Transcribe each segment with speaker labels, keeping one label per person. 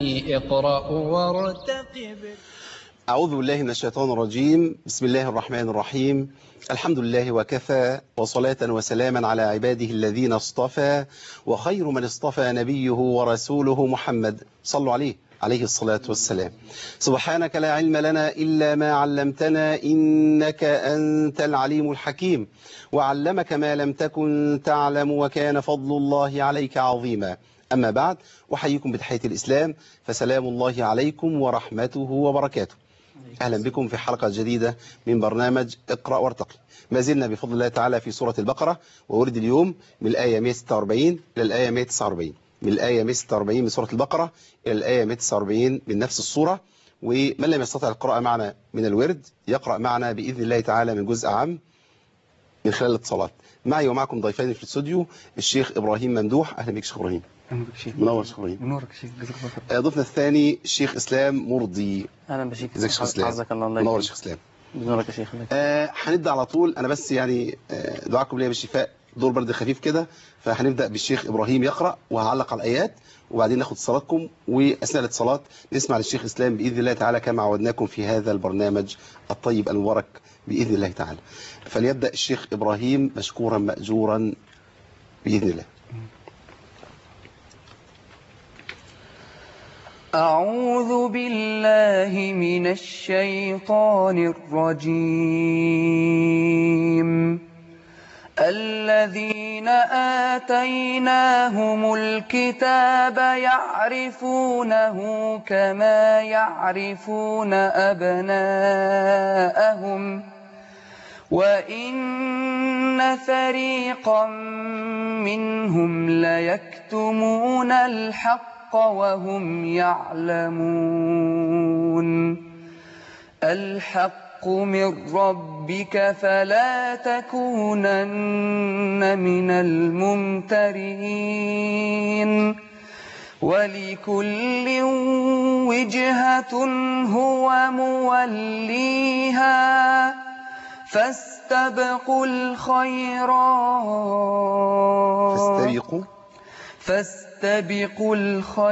Speaker 1: اقرأ وارتقب
Speaker 2: أعوذ بالله من الشيطان الرجيم بسم الله الرحمن الرحيم الحمد لله وكفى وصلاة وسلاما على عباده الذين اصطفى وخير من اصطفى نبيه ورسوله محمد صلوا عليه عليه الصلاة والسلام سبحانك لا علم لنا إلا ما علمتنا إنك أنت العليم الحكيم وعلمك ما لم تكن تعلم وكان فضل الله عليك عظيما أما بعد أحييكم بتحية الإسلام فسلام الله عليكم ورحمته وبركاته أهلا بكم في حلقة جديدة من برنامج اقرأ وارتقي ما زلنا بفضل الله تعالى في سورة البقرة وورد اليوم من الآية 146 إلى الآية 149 من الآية 146 من سورة البقرة إلى الآية 149 من نفس السورة ومن لم يستطع القراءة معنا من الورد يقرأ معنا بإذن الله تعالى من جزء عام من خلال الاتصالات معي ومعكم ضيفين في الاستوديو الشيخ إبراهيم ممدوح أهلا بك شيخ إبراهيم
Speaker 3: اهلا بك شيخ
Speaker 2: منور شيخ إبراهيم
Speaker 3: منورك شيخ جزاك الله خير
Speaker 2: آه، ضيفنا الثاني الشيخ إسلام مرضي
Speaker 3: اهلا بك شيخ
Speaker 2: ازيك يا شيخ إسلام
Speaker 3: عزك الله الله
Speaker 2: منور يا
Speaker 3: يكرمك.
Speaker 2: شيخ إسلام
Speaker 3: بنورك يا شيخ الله يكرمك.
Speaker 2: آه، هنبدا على طول انا بس يعني آه، دعاكم ليا بالشفاء دور برد خفيف كده فهنبدا بالشيخ ابراهيم يقرا وهعلق على الايات وبعدين ناخد اتصالاتكم واثناء الاتصالات نسمع للشيخ اسلام باذن الله تعالى كما عودناكم في هذا البرنامج الطيب المبارك باذن الله تعالى فليبدا الشيخ ابراهيم مشكورا ماجورا باذن الله
Speaker 3: أعوذ بالله من الشيطان الرجيم الذين آتيناهم الكتاب يعرفونه كما يعرفون أبناءهم وإن فريقا منهم ليكتمون الحق وهم يعلمون الحق من ربك فلا تكونن من الممترين ولكل وجهة هو موليها فاستبقوا الخيرات
Speaker 2: فاستبقوا
Speaker 3: فاستبقوا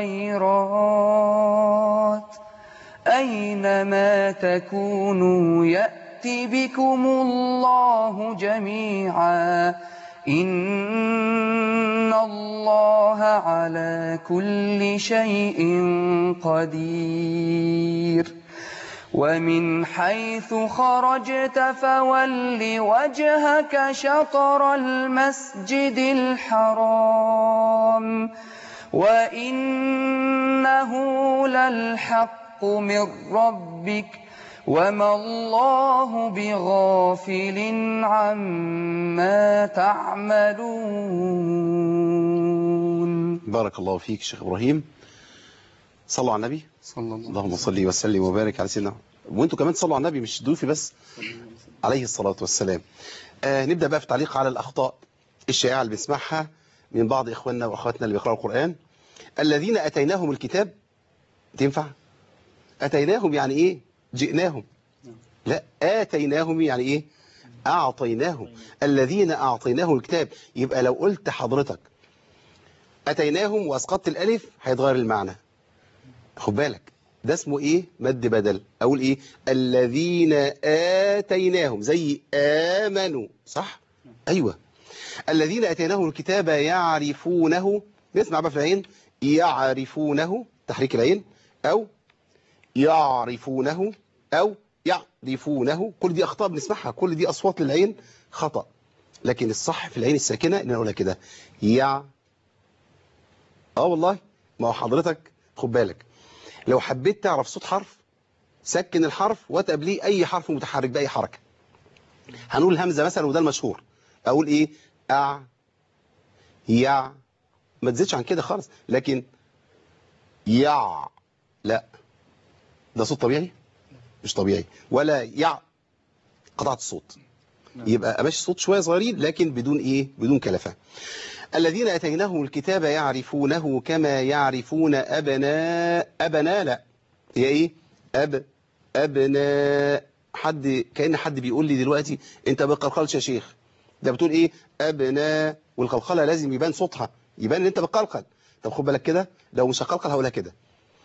Speaker 3: الخيرات أينما تكونوا يأت بكم الله جميعا إن الله على كل شيء قدير ومن حيث خرجت فول وجهك شطر المسجد الحرام وإنه للحق من ربك وما الله بغافل عما تعملون
Speaker 2: بارك الله فيك شيخ ابراهيم صلوا على النبي
Speaker 3: صلى الله
Speaker 2: اللهم صل وسلم وبارك على سيدنا وانتوا كمان تصلوا على النبي مش ضيوفي بس عليه الصلاة والسلام آه نبدأ بقى في تعليق على الأخطاء الشائعة اللي بنسمعها من بعض إخواننا وأخواتنا اللي بيقرأوا القرآن الذين أتيناهم الكتاب تنفع أتيناهم يعني إيه جئناهم لا آتيناهم يعني إيه أعطيناهم الذين أعطيناهم الكتاب يبقى لو قلت حضرتك أتيناهم وأسقطت الألف هيتغير المعنى خد بالك ده اسمه ايه مد بدل اقول ايه الذين اتيناهم زي امنوا صح ايوه الذين اتيناهم الكتاب يعرفونه نسمع بقى في العين يعرفونه تحريك العين او يعرفونه او يعرفونه كل دي اخطاء بنسمعها كل دي اصوات للعين خطا لكن الصح في العين الساكنه ان نقولها كده يع اه والله ما هو حضرتك خد بالك لو حبيت تعرف صوت حرف سكن الحرف وتقبليه اي حرف متحرك باي حركه هنقول همزه مثلا وده المشهور اقول ايه اع يع ما تزيدش عن كده خالص لكن يع لا ده صوت طبيعي مش طبيعي ولا يع قطعت الصوت يبقى امشي صوت شويه صغيرين لكن بدون ايه بدون كلفه الذين اتيناهم الكتاب يعرفونه كما يعرفون ابناء ابناء لا هي ايه اب ابناء حد كان حد بيقول لي دلوقتي انت ما بتقلقلش يا شيخ ده بتقول ايه ابناء والقلقله لازم يبان صوتها يبان ان انت بتقلقل طب خد بالك كده لو مش هقلقل هقولها كده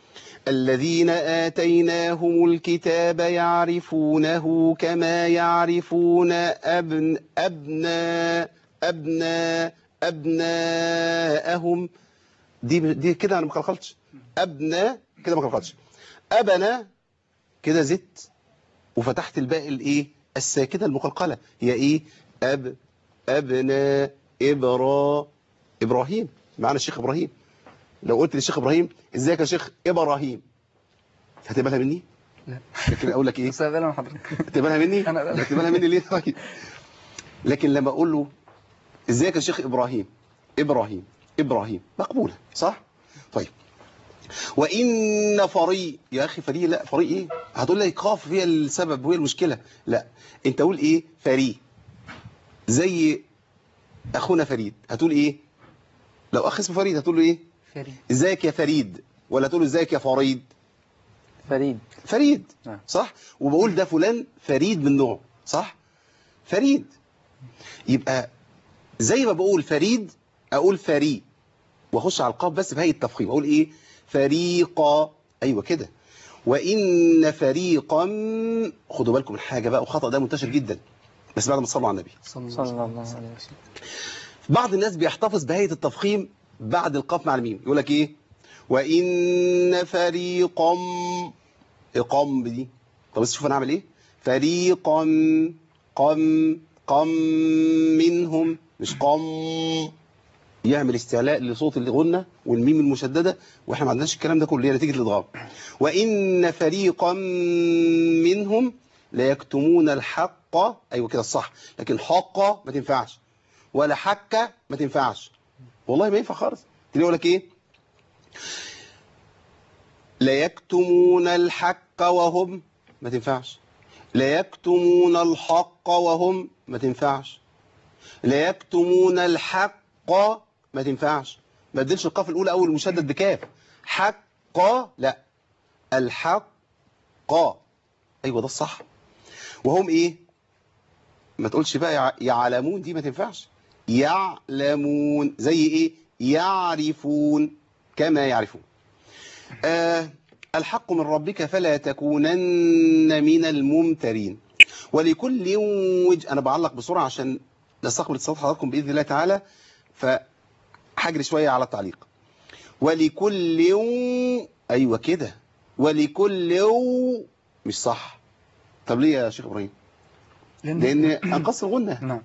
Speaker 2: الذين آتيناهم الكتاب يعرفونه كما يعرفون أبن أبناء أبناء أبناءهم دي دي كده أنا ما خلخلتش أبناء كده ما خلخلتش أبنا كده زدت وفتحت الباقي الإيه الساكنة المقلقلة هي إيه أب أبناء إبرا إبراهيم معنا الشيخ إبراهيم لو قلت للشيخ إبراهيم إزيك يا شيخ إبراهيم هتقبلها مني؟
Speaker 3: لا.
Speaker 2: لكن أقول لك إيه؟
Speaker 3: بس أقبلها من حضرتك
Speaker 2: هتقبلها مني؟
Speaker 3: أنا أقبلها.
Speaker 2: هتقبلها مني ليه طيب؟ لكن لما أقول له إزيك يا شيخ إبراهيم؟ إبراهيم إبراهيم مقبولة صح؟ طيب وإن فريق يا أخي فريق لا فريق إيه؟ هتقول لي قاف هي السبب وهي المشكلة لا أنت قول إيه؟ فريق زي أخونا فريد هتقول إيه؟ لو أخ اسمه فريد هتقول له إيه؟
Speaker 3: فريد
Speaker 2: ازيك يا فريد ولا تقول له ازيك يا فريد
Speaker 3: فريد
Speaker 2: فريد
Speaker 3: نعم.
Speaker 2: صح وبقول ده فلان فريد من نوعه صح فريد يبقى زي ما بقول فريد اقول فري واخش على القاف بس بهيئه التفخيم اقول ايه فريقا ايوه كده وان فريقا خدوا بالكم من حاجه بقى وخطا ده منتشر جدا بس بعد ما تصلوا على النبي
Speaker 3: صلى
Speaker 4: صلى
Speaker 3: الله
Speaker 4: الله عليه وسلم
Speaker 2: بعض الناس بيحتفظ بهيئة التفخيم بعد القاف مع الميم يقول لك ايه وإن فريقا إقام دي طب بس شوف انا اعمل ايه فريقا قم قم منهم مش قم يعمل استعلاء لصوت الغنة والميم المشددة واحنا ما عندناش الكلام ده كله هي نتيجة الإضغام وإن فريقا منهم لا يكتمون الحق أيوة كده الصح لكن حق ما تنفعش ولا حكة ما تنفعش والله ما ينفع خالص تلاقي يقول لك ايه لا يكتمون الحق وهم ما تنفعش لا يكتمون الحق وهم ما تنفعش لا يكتمون الحق ما تنفعش ما تدلش القاف الاولى اول مشدد بكاف حق لا الحق ايوه ده الصح وهم ايه ما تقولش بقى يع- يعلمون دي ما تنفعش يعلمون زي ايه يعرفون كما يعرفون آه الحق من ربك فلا تكونن من الممترين ولكل وجه انا بعلق بسرعه عشان نستقبل اتصالات حضراتكم باذن الله تعالى فحجري شويه على التعليق ولكل ايوه كده ولكل مش صح طب ليه يا شيخ ابراهيم لان انقص الغنه
Speaker 3: نعم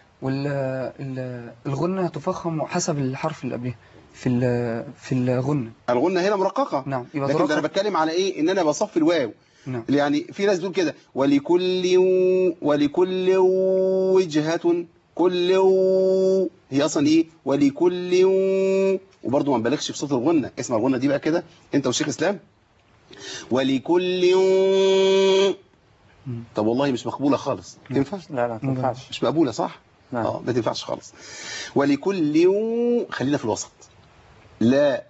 Speaker 3: والغنة تفخم حسب الحرف اللي قبلها في ال- في الغنة
Speaker 2: الغنه هنا مرققه
Speaker 3: نعم يبقى
Speaker 2: لكن ده انا
Speaker 3: ترقق
Speaker 2: بتكلم على ايه ان انا بصفي الواو
Speaker 3: نعم
Speaker 2: يعني في ناس بتقول كده ولكل ولكل وجهة كل هي اصلا ايه ولكل وبرضه ما نبالغش في صوت الغنة اسمع الغنة دي بقى كده انت وشيخ اسلام ولكل
Speaker 3: مم.
Speaker 2: طب والله مش مقبولة خالص تنفع
Speaker 4: لا لا ما تنفعش
Speaker 2: مش مقبولة صح
Speaker 4: نعم.
Speaker 2: اه ما تنفعش خالص ولكل خلينا في الوسط لا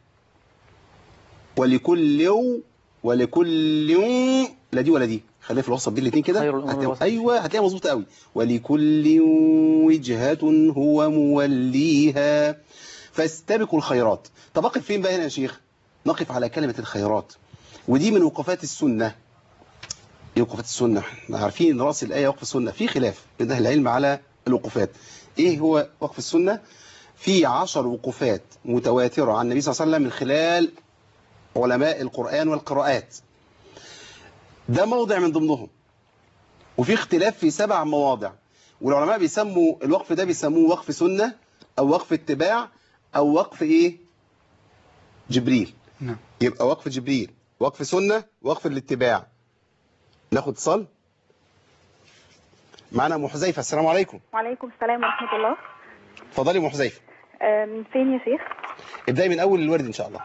Speaker 2: ولكل ولكل لا دي ولا دي خلينا في الوسط بين الاثنين كده
Speaker 4: خير الأمور
Speaker 2: هتلاقي-
Speaker 4: الوسط.
Speaker 2: ايوه هتلاقيها مظبوطه قوي ولكل وجهة هو موليها فاستبقوا الخيرات طب اقف فين بقى هنا يا شيخ نقف على كلمة الخيرات ودي من وقفات السنة ايه وقفات السنة احنا عارفين ان راس الآية وقف السنة في خلاف بين اهل العلم على الوقفات ايه هو وقف السنة في عشر وقفات متواترة عن النبي صلى الله عليه وسلم من خلال علماء القرآن والقراءات ده موضع من ضمنهم وفي اختلاف في سبع مواضع والعلماء بيسموا الوقف ده بيسموه وقف سنة او وقف اتباع او وقف ايه جبريل
Speaker 3: نعم
Speaker 2: يبقى وقف جبريل وقف سنة وقف الاتباع ناخد اتصال معنا ام حذيفه السلام عليكم
Speaker 5: وعليكم السلام ورحمة الله
Speaker 2: اتفضلي يا ام حذيفه
Speaker 5: آه، من فين يا شيخ؟
Speaker 2: ابداي من اول الورد ان شاء الله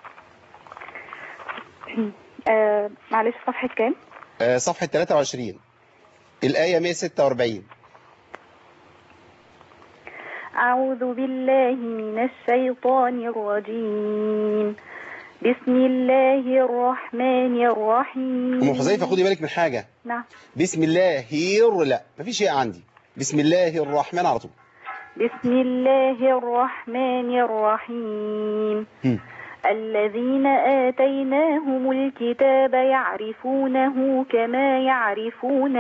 Speaker 5: آه، معلش صفحة كام؟
Speaker 2: آه، صفحه 23 الايه 146
Speaker 5: أعوذ بالله من الشيطان الرجيم بسم الله الرحمن الرحيم
Speaker 2: ام حذيفه خدي بالك من حاجه
Speaker 5: نعم
Speaker 2: بسم الله هير لا مفيش شيء عندي بسم الله الرحمن على طول
Speaker 5: بسم الله الرحمن الرحيم
Speaker 2: هم.
Speaker 5: الذين آتيناهم الكتاب يعرفونه كما يعرفون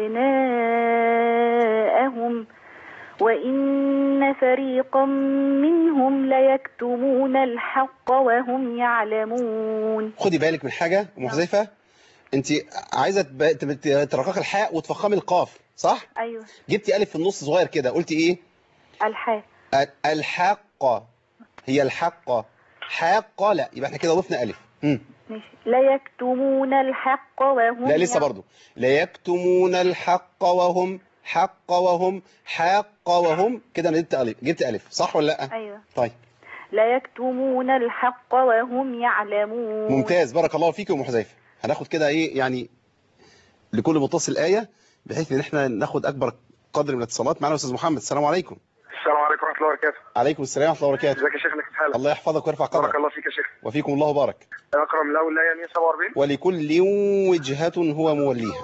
Speaker 5: أبناءهم وإن فريقا منهم ليكتمون الحق وهم يعلمون
Speaker 2: خدي بالك من حاجة ام حذيفه انت عايزه تب- تب- ترققي الحاء وتفخمي القاف صح
Speaker 5: أيوه
Speaker 2: جبتي الف في النص صغير كده قلتي ايه
Speaker 5: الحاء
Speaker 2: ال- الحق هي الحق حق لا يبقى احنا كده ضفنا الف مم.
Speaker 5: ماشي ليكتمون الحق وهم
Speaker 2: لا لسه
Speaker 5: يع-
Speaker 2: برضو لا يكتمون الحق وهم حق وهم حق وهم كده انا جبت الف جبت الف صح ولا لا
Speaker 5: أيوه
Speaker 2: طيب
Speaker 5: ليكتمون الحق وهم يعلمون
Speaker 2: ممتاز بارك الله فيك يا ام حذيفه هناخد كده ايه يعني لكل متصل ايه بحيث ان احنا ناخد اكبر قدر من الاتصالات معنا استاذ محمد السلام عليكم
Speaker 4: السلام عليكم ورحمه الله وبركاته
Speaker 2: عليكم السلام ورحمه الله وبركاته
Speaker 4: ازيك يا شيخ كيف حالك
Speaker 2: الله يحفظك ويرفع
Speaker 4: بارك
Speaker 2: قدرك
Speaker 4: الله فيك يا شيخ
Speaker 2: وفيكم الله بارك
Speaker 4: اقرا من الاول الايه 147
Speaker 2: ولكل وجهة هو موليها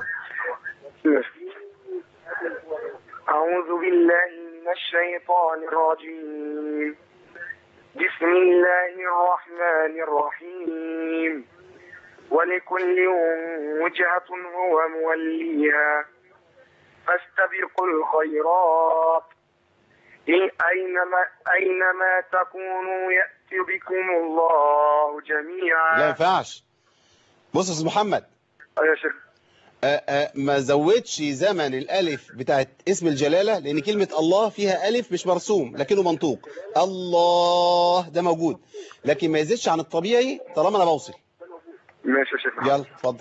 Speaker 4: أعوذ بالله من الشيطان الرجيم بسم الله الرحمن الرحيم ولكل وجهة هو موليها فاستبقوا الخيرات إن أينما أينما تكونوا يأتي بكم الله جميعا
Speaker 2: لا ينفعش بص يا استاذ محمد
Speaker 4: أيوة يا شيخ
Speaker 2: آه، آه، ما زودش زمن الالف بتاعت اسم الجلاله لان كلمه الله فيها الف مش مرسوم لكنه منطوق الله ده موجود لكن ما يزيدش عن الطبيعي طالما انا بوصل
Speaker 4: ماشي يا شيخ
Speaker 2: يلا اتفضل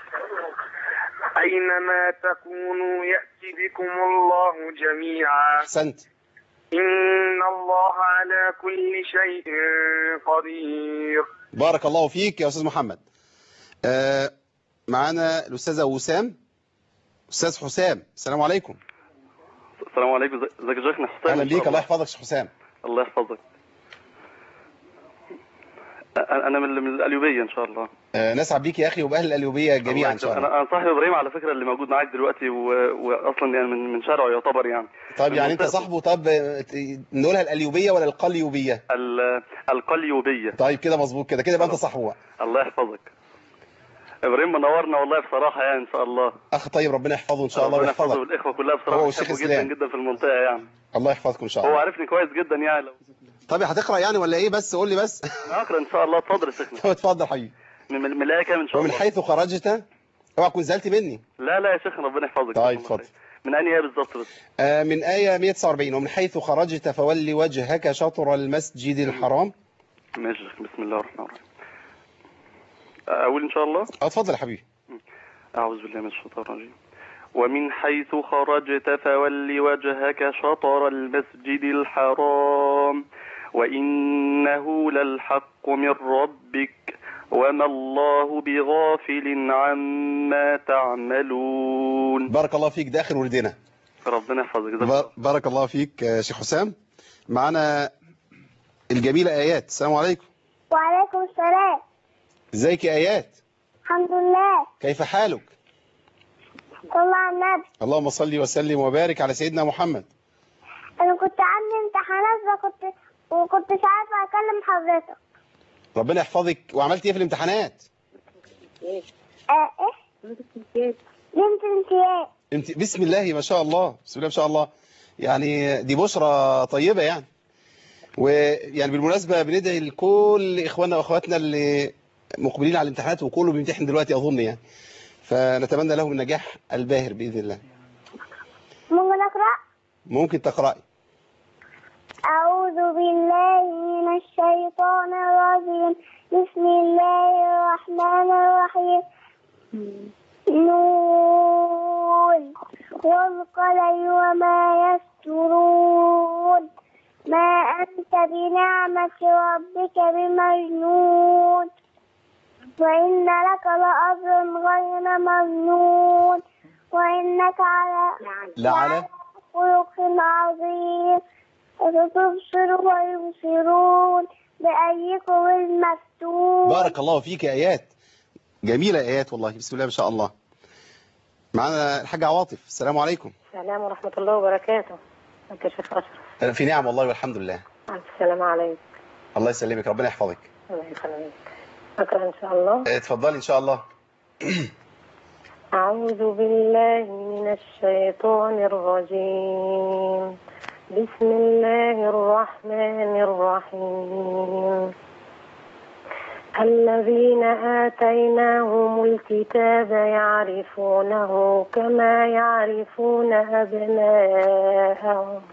Speaker 4: أينما تكونوا يأتي بكم الله جميعا
Speaker 2: احسنت
Speaker 4: إن الله على كل شيء قدير
Speaker 2: بارك الله فيك يا استاذ محمد آه، معانا الاستاذه وسام استاذ حسام السلام عليكم
Speaker 6: السلام عليكم ازيك يا شيخنا حسام
Speaker 2: اهلا
Speaker 6: إن شاء
Speaker 2: بيك الله يحفظك يا شيخ حسام
Speaker 6: الله يحفظك أ- انا من من القليوبيه ان شاء الله
Speaker 2: آه، نسعد بيك يا اخي وباهل القليوبيه جميعا ان شاء الله
Speaker 6: انا انا صاحب ابراهيم على فكره اللي موجود معاك دلوقتي و... واصلا يعني من من شارعه يعتبر يعني
Speaker 2: طيب يعني انت
Speaker 6: المنطقة-
Speaker 2: صاحبه طب آه، ت- نقولها القليوبيه ولا القليوبيه
Speaker 6: ال... القليوبيه
Speaker 2: طيب كده مظبوط كده كده يبقى انت صاحبه بقى.
Speaker 6: الله يحفظك ابراهيم منورنا والله بصراحه يعني ان شاء الله
Speaker 2: اخ طيب ربنا يحفظه ان شاء الله
Speaker 6: ربنا يحفظه
Speaker 2: ويحفظك
Speaker 6: والاخوه كلها بصراحه
Speaker 2: هو والشيخ
Speaker 6: بحبه
Speaker 2: إسلام.
Speaker 6: جدا جدا في المنطقه يعني
Speaker 2: الله يحفظكم ان شاء
Speaker 6: هو
Speaker 2: الله
Speaker 6: عارفني كويس جدا يعني لو
Speaker 2: طب هتقرا يعني ولا ايه بس قول لي بس
Speaker 6: اقرا ان شاء الله اتفضل يا شيخنا
Speaker 2: طب اتفضل حبيبي
Speaker 6: من من من الايه كام ان شاء
Speaker 2: ومن
Speaker 6: الله
Speaker 2: حيث خرجت اوعى تكون زعلت مني
Speaker 6: لا لا يا شيخنا ربنا يحفظك
Speaker 2: طيب،
Speaker 6: جزاكم الله
Speaker 2: اتفضل.
Speaker 6: خير. من انهي ايه بالظبط بس
Speaker 2: آه، من آية 149 ومن حيث خرجت فول وجهك شطر المسجد الحرام
Speaker 6: ماشي يا شيخ. بسم الله الرحمن الرحيم اقول ان شاء الله
Speaker 2: اه اتفضل يا حبيبي
Speaker 6: أعوذ بالله من الشيطان الرجيم ومن حيث خرجت فول وجهك شطر المسجد الحرام وإنه للحق من ربك وما الله بغافل عما تعملون
Speaker 2: بارك الله فيك داخل وردنا
Speaker 6: ربنا يحفظك جزاك الله
Speaker 2: بار- بارك الله فيك يا شيخ حسام معنا الجميلة آيات السلام عليكم
Speaker 7: وعليكم السلام
Speaker 2: ازيك يا آيات
Speaker 7: الحمد لله
Speaker 2: كيف حالك
Speaker 7: صلى على النبي
Speaker 2: اللهم صل وسلم وبارك على سيدنا محمد
Speaker 7: انا كنت عندي امتحانات فكنت وكنت مش عارفه اكلم حضرتك
Speaker 2: ربنا يحفظك وعملت ايه في الامتحانات
Speaker 7: آه ايه بنت امتياز
Speaker 2: انت بسم الله ما شاء الله بسم الله ما شاء الله يعني دي بشرى طيبة يعني ويعني بالمناسبة بندعي لكل إخواننا وأخواتنا اللي مقبلين على الامتحانات وكله بيمتحن دلوقتي أظن يعني فنتمنى لهم النجاح الباهر بإذن الله
Speaker 7: ممكن اقرا
Speaker 2: ممكن تقرأي
Speaker 7: أعوذ بالله من الشيطان الرجيم بسم الله الرحمن الرحيم نون والقلم وما يسطرون ما أنت بنعمة ربك بمجنون وإن لك لأجر غير ممنون وإنك على
Speaker 2: لعلى
Speaker 7: خلق عظيم وستبصر ويبصرون بأيكم المفتون
Speaker 2: بارك الله فيك يا آيات جميلة آيات والله بسم الله ما شاء الله معنا الحاج عواطف السلام عليكم
Speaker 8: السلام ورحمة الله وبركاته أنت شيخ أشرف
Speaker 2: في نعم والله والحمد لله
Speaker 8: ألف السلام عليكم
Speaker 2: الله يسلمك ربنا يحفظك
Speaker 8: الله يخليك أقرأ إن شاء الله
Speaker 2: اتفضلي ان شاء الله
Speaker 8: أعوذ بالله من الشيطان الرجيم بسم الله الرحمن الرحيم الذين آتيناهم الكتاب يعرفونه كما يعرفون أبناءهم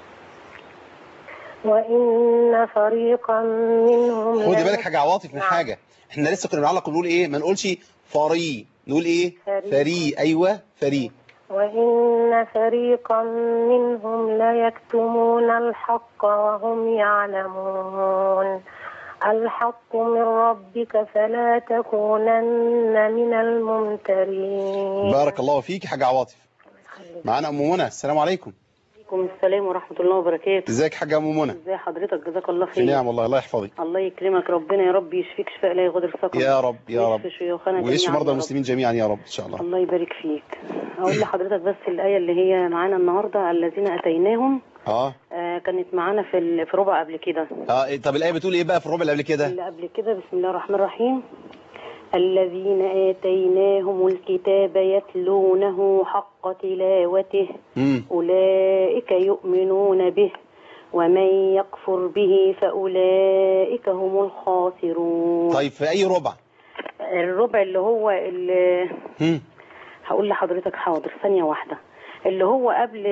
Speaker 8: وإن فريقا منهم
Speaker 2: خدي
Speaker 8: لا-
Speaker 2: بالك حاجه عواطف من
Speaker 8: نعم.
Speaker 2: حاجه احنا لسه كنا بنعلق بنقول ايه ما نقولش فري نقول ايه
Speaker 8: فري.
Speaker 2: فري ايوه فري
Speaker 8: وإن فريقا منهم ليكتمون الحق وهم يعلمون الحق من ربك فلا تكونن من الممترين
Speaker 2: بارك الله فيك حاجه عواطف معانا ام منى السلام عليكم
Speaker 9: عليكم السلام ورحمة الله وبركاته
Speaker 2: ازيك يا حاجه ام منى
Speaker 9: ازي حضرتك جزاك الله
Speaker 2: في
Speaker 9: خير
Speaker 2: نعم والله الله يحفظك
Speaker 9: الله يكرمك ربنا يا رب يشفيك شفاء لا يغادر سقما
Speaker 2: يا رب يا رب
Speaker 9: ويشفي شيوخنا
Speaker 2: ويشفي
Speaker 9: جميعاً
Speaker 2: مرضى
Speaker 9: يا رب.
Speaker 2: المسلمين جميعا يا رب ان شاء الله
Speaker 9: الله يبارك فيك اقول لحضرتك بس الآية اللي هي معانا النهاردة الذين أتيناهم
Speaker 2: اه
Speaker 9: آه كانت معانا في ال- في ربع قبل كده
Speaker 2: اه إيه، طب الايه بتقول ايه بقى في الربع اللي قبل كده
Speaker 9: اللي قبل كده بسم الله الرحمن الرحيم الذين آتيناهم الكتاب يتلونه حق تلاوته
Speaker 2: امم
Speaker 9: أولئك يؤمنون به ومن يكفر به فأولئك هم الخاسرون
Speaker 2: طيب في اي ربع
Speaker 9: الربع اللي هو اللي
Speaker 2: امم
Speaker 9: هقول لحضرتك حاضر ثانية واحدة اللي هو قبل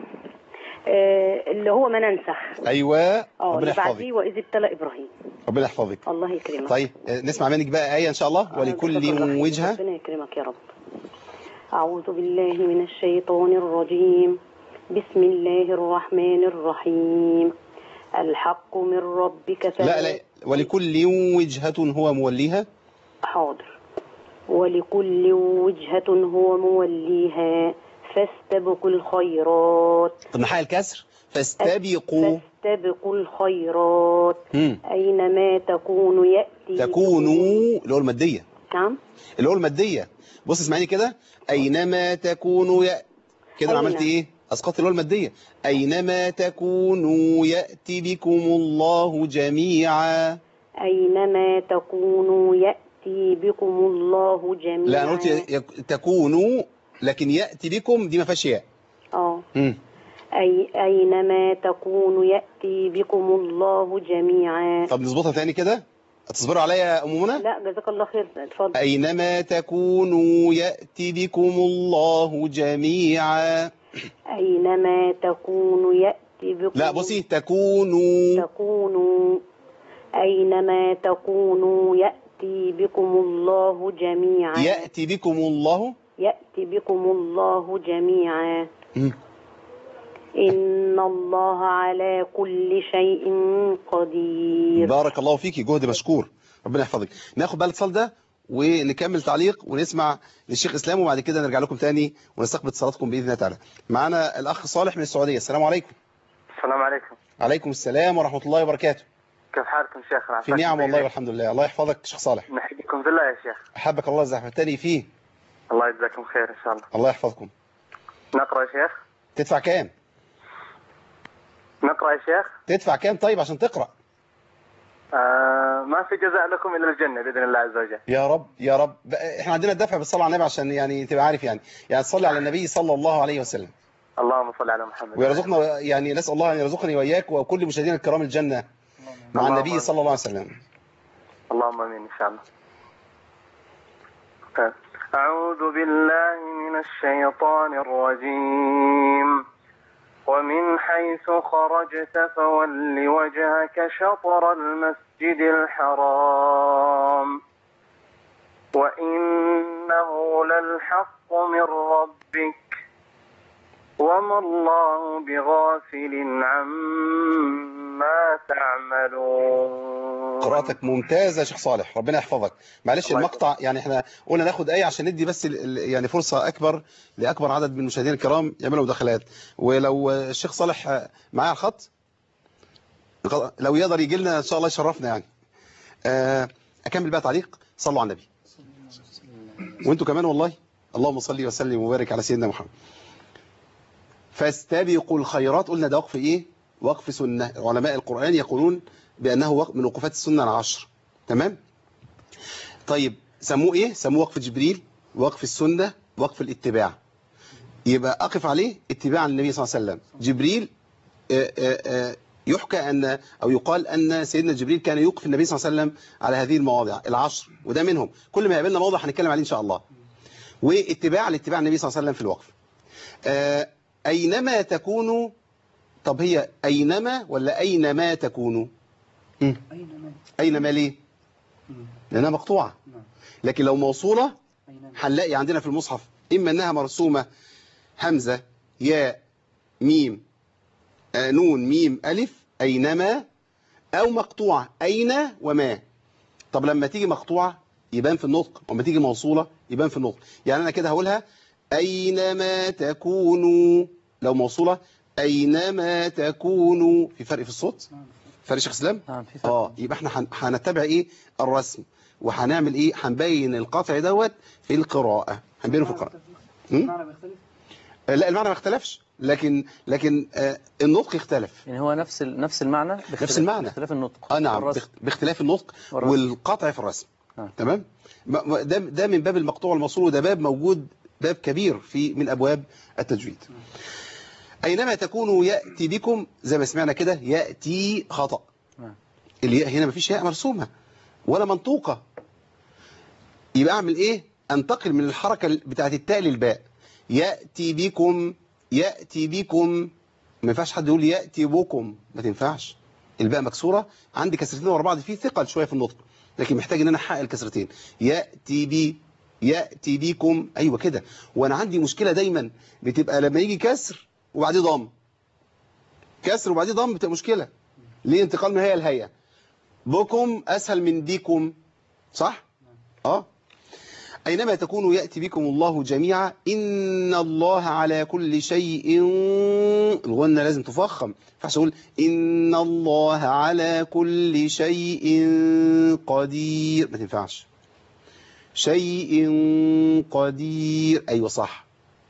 Speaker 9: آه، اللي هو ما ننسخ
Speaker 2: ايوه
Speaker 9: اه
Speaker 2: ربنا
Speaker 9: اللي
Speaker 2: يحفظك
Speaker 9: بعديه وإذ ابتلى إبراهيم
Speaker 2: ربنا يحفظك
Speaker 9: الله يكرمك
Speaker 2: طيب آه، نسمع منك بقى ايه ان شاء الله ولكل
Speaker 9: جزاك الله خير.
Speaker 2: وجهه
Speaker 9: ربنا يكرمك يا رب أعوذ بالله من الشيطان الرجيم بسم الله الرحمن الرحيم الحق من ربك فلا
Speaker 2: لا لا ولكل وجهه هو موليها
Speaker 9: حاضر ولكل وجهة هو موليها فاستبقوا الخيرات
Speaker 2: طب نحقق الكسر فاستبقوا
Speaker 9: فاستبقوا الخيرات
Speaker 2: امم
Speaker 9: أينما تكونوا يأتي
Speaker 2: تكونوا اللي هو الماديه
Speaker 9: نعم
Speaker 2: اللي هو الماديه بص اسمعيني كده اينما تكونوا يأ... كده
Speaker 9: أين؟
Speaker 2: عملت ايه اسقطت اللي هو الماديه اينما تكونوا ياتي بكم الله جميعا
Speaker 9: أينما تكونوا يأتي بكم الله جميعا
Speaker 2: لا انا قلت ي- ي- تكونوا لكن ياتي بكم دي ما فيهاش ياء
Speaker 9: اه
Speaker 2: مم.
Speaker 9: أي أينما تكونوا يأتي بكم الله جميعا
Speaker 2: طب نظبطها تاني كده تصبروا عليا يا ام منى
Speaker 9: لا جزاك الله خير اتفضل
Speaker 2: اينما تكونوا ياتي بكم الله جميعا
Speaker 9: أينما تكونوا يأتي بكم
Speaker 2: لا بصي تكونوا
Speaker 9: تكونوا أينما تكونوا يأتي بكم الله جميعا
Speaker 2: ياتي بكم الله
Speaker 9: يأتي بكم الله جميعا
Speaker 2: مم.
Speaker 9: إن الله على كل شيء قدير
Speaker 2: بارك الله فيكي جهد مشكور ربنا يحفظك ناخد بقى الاتصال ده ونكمل تعليق ونسمع للشيخ اسلام وبعد كده نرجع لكم تاني ونستقبل اتصالاتكم باذن الله تعالى معانا الاخ صالح من السعوديه السلام عليكم
Speaker 4: السلام عليكم
Speaker 2: عليكم السلام ورحمه الله وبركاته
Speaker 4: كيف حالكم شيخنا
Speaker 2: في نعم والله والحمد لله الله يحفظك شيخ صالح
Speaker 4: نحييكم في الله يا شيخ
Speaker 2: احبك الله زحمتني فيه
Speaker 4: الله يجزاكم خير ان شاء الله
Speaker 2: الله يحفظكم
Speaker 4: نقرا يا شيخ
Speaker 2: تدفع كام
Speaker 4: نقرا يا شيخ
Speaker 2: تدفع كام طيب عشان تقرا
Speaker 4: آه ما في جزاء لكم الا الجنه باذن الله عز وجل
Speaker 2: يا رب يا رب بقى احنا عندنا الدفع بالصلاه على النبي عشان يعني تبقى عارف يعني يعني تصلي على النبي صلى الله عليه وسلم
Speaker 4: اللهم صل على محمد
Speaker 2: ويرزقنا يعني نسال الله ان يرزقني واياك وكل مشاهدينا الكرام الجنه مع
Speaker 4: اللهم
Speaker 2: النبي صلى الله عليه وسلم
Speaker 4: اللهم امين ان شاء الله طيب. اعوذ بالله من الشيطان الرجيم ومن حيث خرجت فول وجهك شطر المسجد الحرام وإنه للحق من ربك وما الله بغافل عما تعملون
Speaker 2: قراءتك ممتازة يا شيخ صالح ربنا يحفظك معلش
Speaker 4: الله
Speaker 2: المقطع يعني احنا قلنا ناخد آية عشان ندي بس ال- ال- يعني فرصة أكبر لأكبر عدد من المشاهدين الكرام يعملوا مداخلات ولو الشيخ صالح معايا على الخط لو يقدر يجي لنا إن شاء الله يشرفنا يعني آه، أكمل بقى تعليق صلوا على النبي وانتوا كمان والله اللهم صل وسلم وبارك على سيدنا محمد فاستبقوا الخيرات قلنا ده وقف ايه وقف سنة علماء القرآن يقولون بأنه وقف من وقوفات السنة العشر تمام طيب سموه ايه سموه وقف جبريل وقف السنة وقف الاتباع يبقى أقف عليه اتباعا للنبي صلى الله عليه وسلم جبريل آه، آه، آه، يحكى أن أو يقال أن سيدنا جبريل كان يوقف النبي صلى الله عليه وسلم على هذه المواضع العشر وده منهم كل ما يقابلنا موضع هنتكلم عليه إن شاء الله واتباع لاتباع النبي صلى الله عليه وسلم في الوقف آه، أينما تكونوا طب هي أينما ولا أينما تكونوا مم.
Speaker 3: أينما
Speaker 2: أينما ليه
Speaker 3: مم.
Speaker 2: لأنها مقطوعة
Speaker 3: نعم
Speaker 2: لكن لو موصولة
Speaker 3: أينما
Speaker 2: هنلاقي عندنا في المصحف إما أنها مرسومة همزة ياء ميم آه، نون ميم ألف أينما أو مقطوعة أين وما طب لما تيجي مقطوعة يبان في النطق وما تيجي موصولة يبان في النطق يعني أنا كده هقولها أينما تكونوا لو موصولة أينما تكونوا في فرق في الصوت
Speaker 3: نعم
Speaker 2: فرق شيخ اسلام
Speaker 10: نعم في فرق
Speaker 2: اه يبقى احنا هن- هنتبع ايه الرسم وهنعمل ايه هنبين القطع دوت في القراءة هنبينه في القراءة مم؟
Speaker 3: المعنى بيختلف
Speaker 2: آه، لا المعنى ما اختلفش لكن لكن آه، النطق اختلف
Speaker 10: يعني هو نفس ال- نفس المعنى باختلاف
Speaker 2: نفس المعنى.
Speaker 10: باختلاف النطق
Speaker 2: اه نعم
Speaker 10: والرسم.
Speaker 2: باخت- باختلاف النطق
Speaker 10: والرسم.
Speaker 2: والقطع في الرسم
Speaker 10: نعم.
Speaker 2: تمام ما- ما- ده ده من باب المقطوع والموصول وده باب موجود باب كبير في من ابواب التجويد اينما تكونوا ياتي بكم زي ما سمعنا كده ياتي خطا
Speaker 10: نعم.
Speaker 2: الياء هنا مفيش ياء مرسومه ولا منطوقه يبقى اعمل ايه انتقل من الحركه بتاعت التاء للباء ياتي بكم ياتي بكم ما ينفعش حد يقول ياتي بكم ما تنفعش الباء مكسوره عندي كسرتين ورا بعض فيه ثقل شويه في النطق لكن محتاج ان انا احقق الكسرتين ياتي بي ياتي بكم ايوه كده وانا عندي مشكله دايما بتبقى لما يجي كسر وبعديه ضم كسر وبعديه ضم بتبقى مشكله ليه انتقال من هيئه لهيئه بكم اسهل من بكم صح اه أينما تكونوا يأتي بكم الله جميعا إن الله على كل شيء الغنة لازم تفخم ما ينفعش أقول إن الله على كل شيء قدير ما تنفعش شيء قدير أيوة صح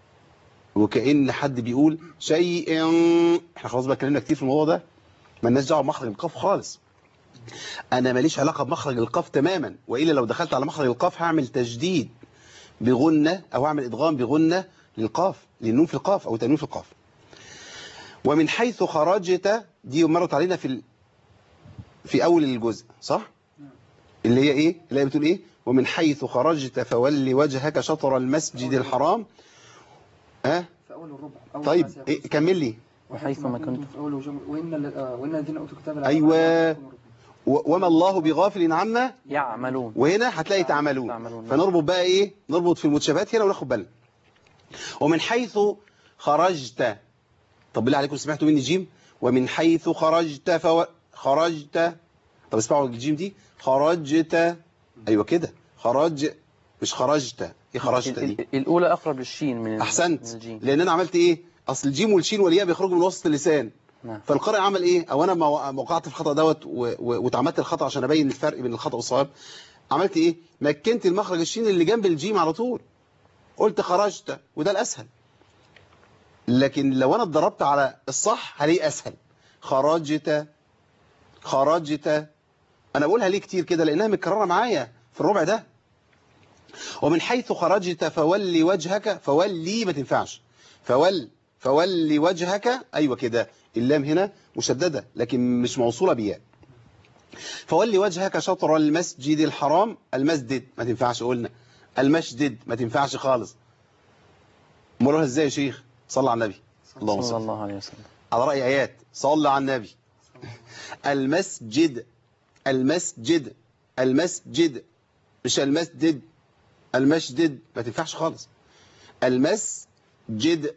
Speaker 2: وكأن حد بيقول شيء احنا خلاص بقى اتكلمنا كتير في الموضوع ده مالناش دعوه بمخرج القاف خالص انا ماليش علاقه بمخرج القاف تماما والا لو دخلت على مخرج القاف هعمل تجديد بغنه او هعمل ادغام بغنه للقاف للنون في القاف او تنوين في القاف ومن حيث خرجت دي مرت علينا في ال... في اول الجزء صح اللي هي ايه اللي هي بتقول ايه ومن حيث خرجت فول وجهك شطر المسجد الحرام ها
Speaker 3: في أول الربع أول
Speaker 2: طيب
Speaker 3: ما سيقول.
Speaker 2: إيه كمل لي
Speaker 10: وحيث ما كنتم
Speaker 3: في أول وجم... وإن ال- آه، وإن الذين أوتوا الكتاب لا
Speaker 2: أيوة.
Speaker 3: يعلمون
Speaker 2: و- وما الله بغافل عما
Speaker 10: يعملون
Speaker 2: وهنا هتلاقي تعملون
Speaker 10: تعملون.
Speaker 2: فنربط بقى ايه نربط في المتشابهات هنا وناخد بالنا ومن حيث خرجت طب بالله عليكم سمعتوا مني جيم ومن حيث خرجت فو... خرجت طب اسمعوا الجيم دي خرجت ايوه كده خرج مش خرجت ايه خرجت
Speaker 10: ال-
Speaker 2: دي
Speaker 10: ال- الأولى أقرب للشين من ال-
Speaker 2: احسنت
Speaker 10: من الجيم
Speaker 2: لان انا عملت ايه اصل الجيم والشين والياء بيخرجوا من وسط اللسان
Speaker 10: نعم
Speaker 2: فالقارئ عمل ايه او انا ما ما وقعت في الخطا دوت و- و- واتعمدت الخطا عشان ابين الفرق بين الخطا والصواب عملت ايه مكنت المخرج الشين اللي جنب الجيم على طول قلت خرجت وده الاسهل لكن لو انا اتدربت على الصح هلاقيه اسهل خرجت خرجت انا بقولها ليه كتير كده لانها متكرره معايا في الربع ده ومن حيث خرجت فولي وجهك فولي ما تنفعش فول فولي وجهك ايوه كده اللام هنا مشدده لكن مش موصوله بياء فولي وجهك شطر المسجد الحرام المسجد ما تنفعش قلنا المسجد ما تنفعش خالص امالها ازاي يا شيخ صلى على النبي اللهم
Speaker 10: صلى
Speaker 2: صل
Speaker 10: الله عليه وسلم
Speaker 2: على رأي آيات صلى على النبي المسجد المسجد المسجد مش المسجد المسجد ما تنفعش خالص المسجد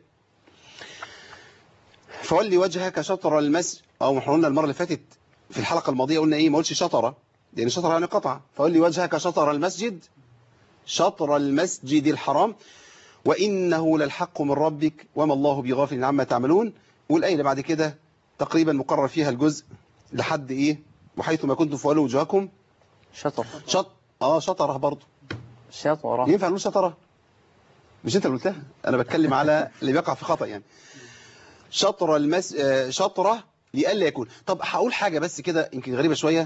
Speaker 2: فولي وجهك شطر المسجد او احنا قلنا المره اللي فاتت في الحلقه الماضيه قلنا ايه ما قلتش شطره لان شطره يعني قطعه فولي وجهك شطر المسجد شطر المسجد الحرام وإنه للحق من ربك وما الله بغافل عما تعملون والآية اللي بعد كده تقريبا مقرر فيها الجزء لحد إيه وحيث ما كنتم فولوا وجوهكم
Speaker 10: شطر
Speaker 2: شط آه شطرة برضه
Speaker 10: شطرة
Speaker 2: ينفع نقول شطرة مش أنت اللي قلتها أنا بتكلم على اللي بيقع في خطأ يعني شطر المس آه، شطرة لئلا يكون طب هقول حاجة بس كده يمكن غريبة شوية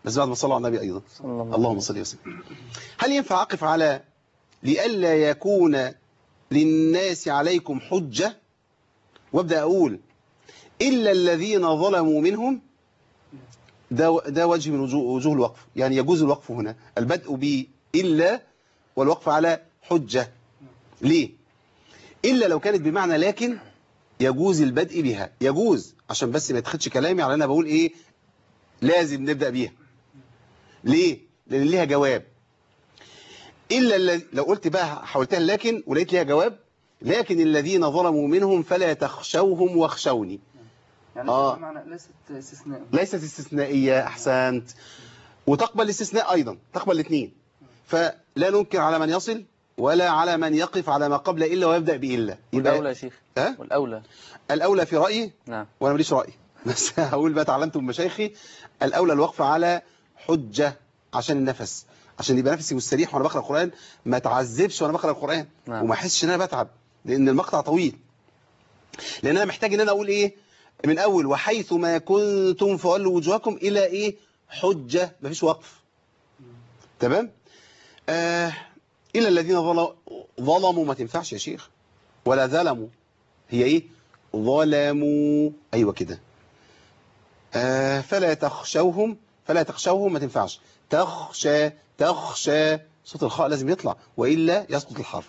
Speaker 2: بس بعد ما صلوا على النبي أيضا
Speaker 10: صلى الله
Speaker 2: اللهم صل وسلم هل ينفع أقف على لئلا يكون للناس عليكم حجة وابدأ أقول إلا الذين ظلموا منهم ده ده وجه من وجوه, وجوه الوقف يعني يجوز الوقف هنا البدء ب إلا والوقف على حجة ليه إلا لو كانت بمعنى لكن يجوز البدء بها يجوز عشان بس ما يتخدش كلامي على أنا بقول إيه لازم نبدأ بيها ليه لأن ليها جواب إلا الذي لو قلت بقى حولتها لكن ولقيت ليها جواب لكن الذين ظلموا منهم فلا تخشوهم واخشوني
Speaker 3: يعني
Speaker 2: آه.
Speaker 3: بمعنى ليست استثناء
Speaker 2: ليست استثنائية أحسنت وتقبل الاستثناء أيضا تقبل الاثنين فلا ننكر على من يصل ولا على من يقف على ما قبل إلا ويبدأ بإلا
Speaker 10: والأولى يا شيخ
Speaker 2: ها؟
Speaker 10: والأولى
Speaker 2: الأولى في رأيي
Speaker 10: نعم
Speaker 2: وأنا ماليش رأي بس هقول بقى تعلمت من مشايخي الأولى الوقف على حجة عشان النفس عشان يبقى نفسي مستريح وأنا بقرأ القرآن ما تعذبش وأنا بقرأ القرآن
Speaker 10: نعم.
Speaker 2: وما أحسش إن أنا بتعب لأن المقطع طويل لأن أنا محتاج إن أنا أقول إيه من أول وحيث ما كنتم فولوا وجوهكم إلى إيه حجة مفيش وقف تمام آه إلا الذين ظلموا ظلموا ما تنفعش يا شيخ ولا ظلموا هي إيه ظلموا أيوة كده آه فلا تخشوهم فلا تخشوهم ما تنفعش تخشى تخشى صوت الخاء لازم يطلع وإلا يسقط الحرف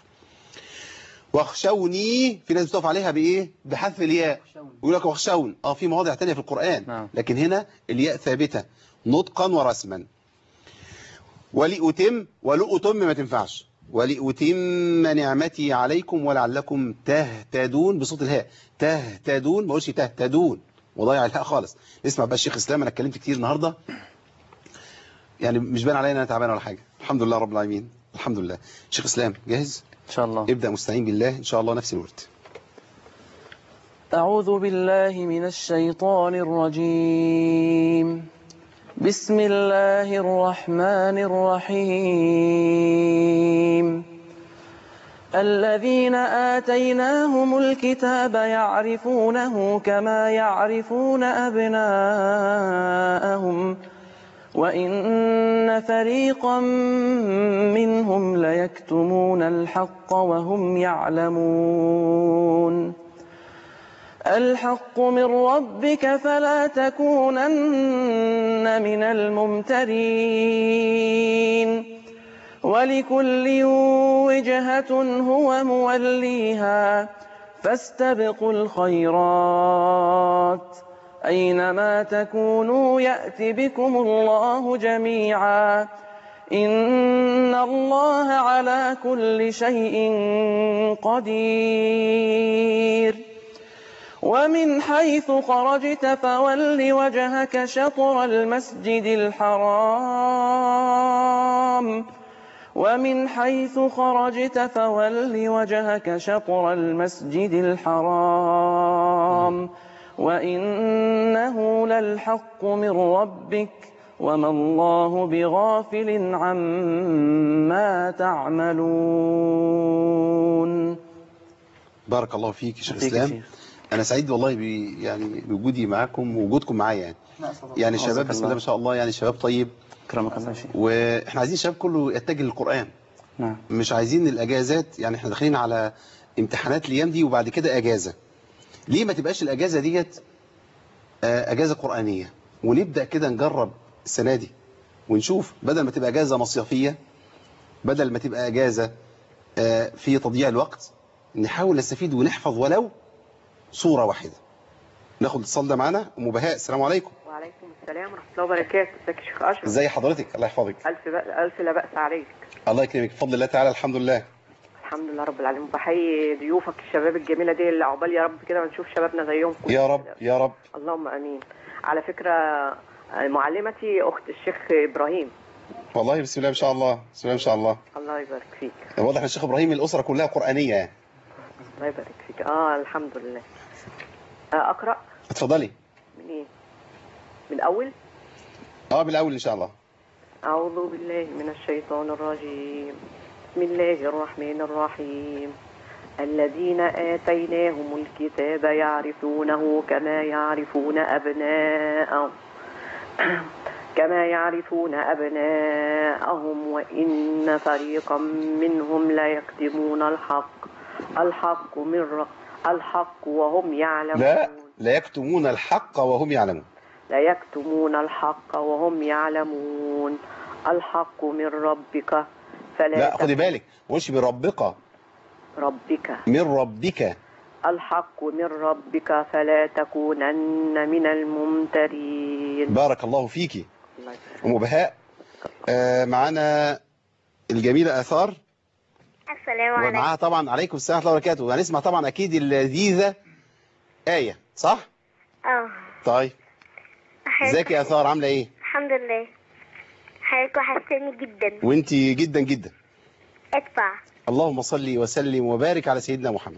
Speaker 2: واخشوني في ناس بتقف عليها بإيه بحذف الياء ويقول لك واخشون اه في مواضع تانية في القرآن
Speaker 10: نعم.
Speaker 2: لكن هنا الياء ثابتة نطقا ورسما ولأتم ولأتم ما تنفعش ولأتم نعمتي عليكم ولعلكم تهتدون بصوت الهاء تهتدون ما اقولش تهتدون وضيع الهاء خالص اسمع بقى الشيخ اسلام انا اتكلمت كتير النهارده يعني مش باين عليا ان انا تعبان ولا حاجه الحمد لله رب العالمين الحمد لله شيخ اسلام جاهز
Speaker 10: إن شاء الله
Speaker 2: ابدا مستعين بالله ان شاء الله نفس الورد
Speaker 10: أعوذ بالله من الشيطان الرجيم بسم الله الرحمن الرحيم الذين آتيناهم الكتاب يعرفونه كما يعرفون أبناءهم وإن فريقا منهم ليكتمون الحق وهم يعلمون الحق من ربك فلا تكونن من الممترين ولكل وجهة هو موليها فاستبقوا الخيرات أينما تكونوا يأت بكم الله جميعا إن الله على كل شيء قدير ومن حيث خرجت فول وجهك شطر المسجد الحرام ومن حيث خرجت فول وجهك شطر المسجد الحرام وإنه للحق من ربك وما الله بغافل عما تعملون
Speaker 2: بارك الله فيك يا شيخ
Speaker 10: فيك يا
Speaker 2: اسلام
Speaker 10: شيخ.
Speaker 2: انا سعيد والله بي يعني بوجودي معاكم ووجودكم معايا يعني يعني
Speaker 10: حفظك
Speaker 2: شباب بسم
Speaker 10: الله.
Speaker 2: الله ما شاء الله يعني شباب طيب
Speaker 10: أكرمك الله يا شيخ
Speaker 2: واحنا عايزين الشباب كله يتجه للقرآن
Speaker 10: نعم
Speaker 2: مش عايزين الاجازات يعني احنا داخلين على امتحانات الايام دي وبعد كده اجازة ليه ما تبقاش الاجازة ديت آه، اجازة قرآنية ونبدأ كده نجرب السنة دي ونشوف بدل ما تبقى اجازة مصيفية بدل ما تبقى اجازة آه، في تضييع الوقت نحاول نستفيد ونحفظ ولو صورة واحدة ناخد الاتصال ده معانا ام بهاء السلام عليكم
Speaker 11: وعليكم السلام ورحمة الله وبركاته ازيك يا شيخ أشرف
Speaker 2: ازي حضرتك الله يحفظك
Speaker 11: ألف بأ... ألف لا بأس عليك
Speaker 2: الله يكرمك بفضل الله تعالى الحمد لله
Speaker 11: الحمد لله رب العالمين بحيي ضيوفك الشباب الجميلة دي اللي عقبال يا رب كده ونشوف شبابنا زيهم كلهم
Speaker 2: يا رب يا رب
Speaker 11: اللهم أمين على فكرة آه، معلمتي أخت الشيخ إبراهيم
Speaker 2: والله بسم الله ما شاء الله بسم الله ما شاء الله
Speaker 11: الله يبارك فيك
Speaker 2: واضح ان الشيخ ابراهيم الاسره كلها قرانيه يعني
Speaker 11: الله يبارك فيك اه الحمد لله آه أقرأ
Speaker 2: اتفضلي
Speaker 11: من إيه من الأول
Speaker 2: اه بالاول ان شاء الله
Speaker 11: أعوذ بالله من الشيطان الرجيم بسم الله الرحمن الرحيم الذين آتيناهم الكتاب يعرفونه كما يعرفون أبناءهم كما يعرفون أبناءهم وإن فريقا منهم لا يكتمون الحق الحق من ر... الحق وهم يعلمون
Speaker 2: لا لا يكتمون الحق وهم يعلمون
Speaker 11: لا يكتمون الحق وهم يعلمون الحق من ربك فلا
Speaker 2: لا
Speaker 11: تك-
Speaker 2: خدي بالك مش بربك
Speaker 11: ربك
Speaker 2: من ربك
Speaker 11: الحق من ربك فلا تكونن من الممترين
Speaker 2: بارك الله فيكي أم بهاء آه معانا الجميلة آثار
Speaker 7: السلام عليكم
Speaker 2: ومعاها طبعا عليكم السلام ورحمة الله وبركاته هنسمع طبعا أكيد اللذيذة آية صح؟
Speaker 7: اه
Speaker 2: طيب ازيك يا آثار عاملة إيه؟
Speaker 7: الحمد لله حضرتك وحشتني جدا
Speaker 2: وانت جدا جدا
Speaker 7: ادفع
Speaker 2: اللهم صل وسلم وبارك على سيدنا محمد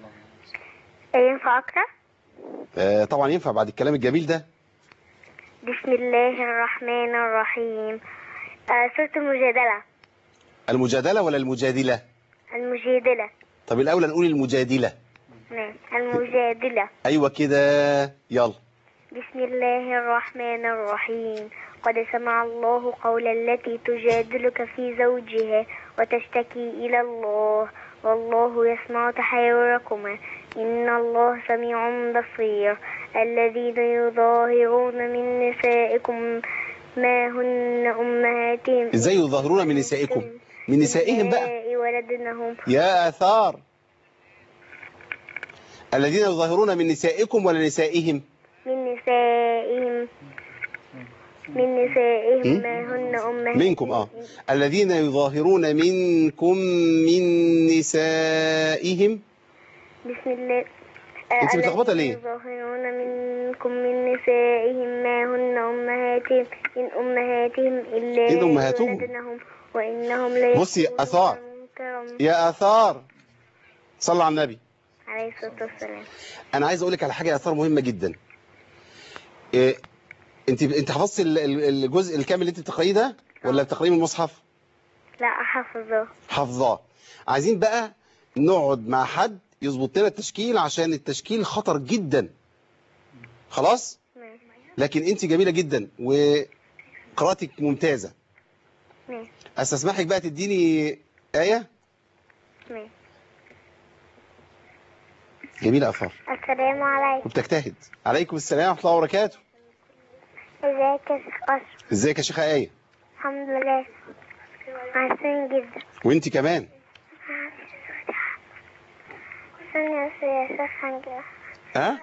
Speaker 7: ينفع اقرا
Speaker 2: آه طبعا ينفع بعد الكلام الجميل ده
Speaker 7: بسم الله الرحمن الرحيم آه سورة المجادلة
Speaker 2: المجادلة ولا المجادلة؟
Speaker 7: المجادلة
Speaker 2: طب الأولى نقول المجادلة
Speaker 7: نعم المجادلة
Speaker 2: أيوة كده يلا
Speaker 7: بسم الله الرحمن الرحيم قد سمع الله قول التي تجادلك في زوجها وتشتكي إلى الله والله يسمع تحاوركما إن الله سميع بصير الذين يظاهرون من نسائكم ما هن أمهاتهم
Speaker 2: ازاي يظاهرون من نسائكم من نسائهم بقى
Speaker 7: نساء ولدنهم
Speaker 2: يا آثار الذين يظاهرون من نسائكم ولا نسائهم
Speaker 7: من نسائهم من نسائهم
Speaker 2: م?
Speaker 7: ما هن أمهاتهم
Speaker 2: منكم اه الذين يظاهرون منكم من نسائهم
Speaker 7: بسم الله
Speaker 2: أنت
Speaker 7: آه،
Speaker 2: متلخبطة
Speaker 7: الذين
Speaker 2: ليه؟
Speaker 7: يظاهرون منكم من نسائهم ما هن أمهاتهم إن أمهاتهم إلا
Speaker 2: إن أمهاتهم.
Speaker 7: ولدنهم وإنهم لا
Speaker 2: بصي
Speaker 7: يقولون
Speaker 2: آثار
Speaker 7: منكرا
Speaker 2: يا آثار صلى على النبي
Speaker 7: عليه الصلاة والسلام
Speaker 2: انا عايز اقول لك على حاجه يا اثار مهمه جدا إيه انت انت حفظت ال- ال- الجزء الكامل اللي انت بتقرأيه ده ولا بتقرأيه من المصحف
Speaker 7: لا أحفظه
Speaker 2: حافظاه عايزين بقى نقعد مع حد يظبط لنا التشكيل عشان التشكيل خطر جدا خلاص
Speaker 7: ماشي
Speaker 2: لكن انت جميله جدا وقراءتك ممتازه
Speaker 7: ماشي
Speaker 2: استسمحك بقى تديني آية
Speaker 7: ماشي
Speaker 2: جميلة أثار
Speaker 7: السلام عليكم
Speaker 2: وبتجتهد عليكم السلام ورحمة الله وبركاته
Speaker 7: ازيك يا شيخ أشرف
Speaker 2: ازيك يا شيخة آية
Speaker 7: الحمد لله عسين جدا
Speaker 2: وانت كمان
Speaker 7: ثانية يا شيخ هنجي
Speaker 2: ها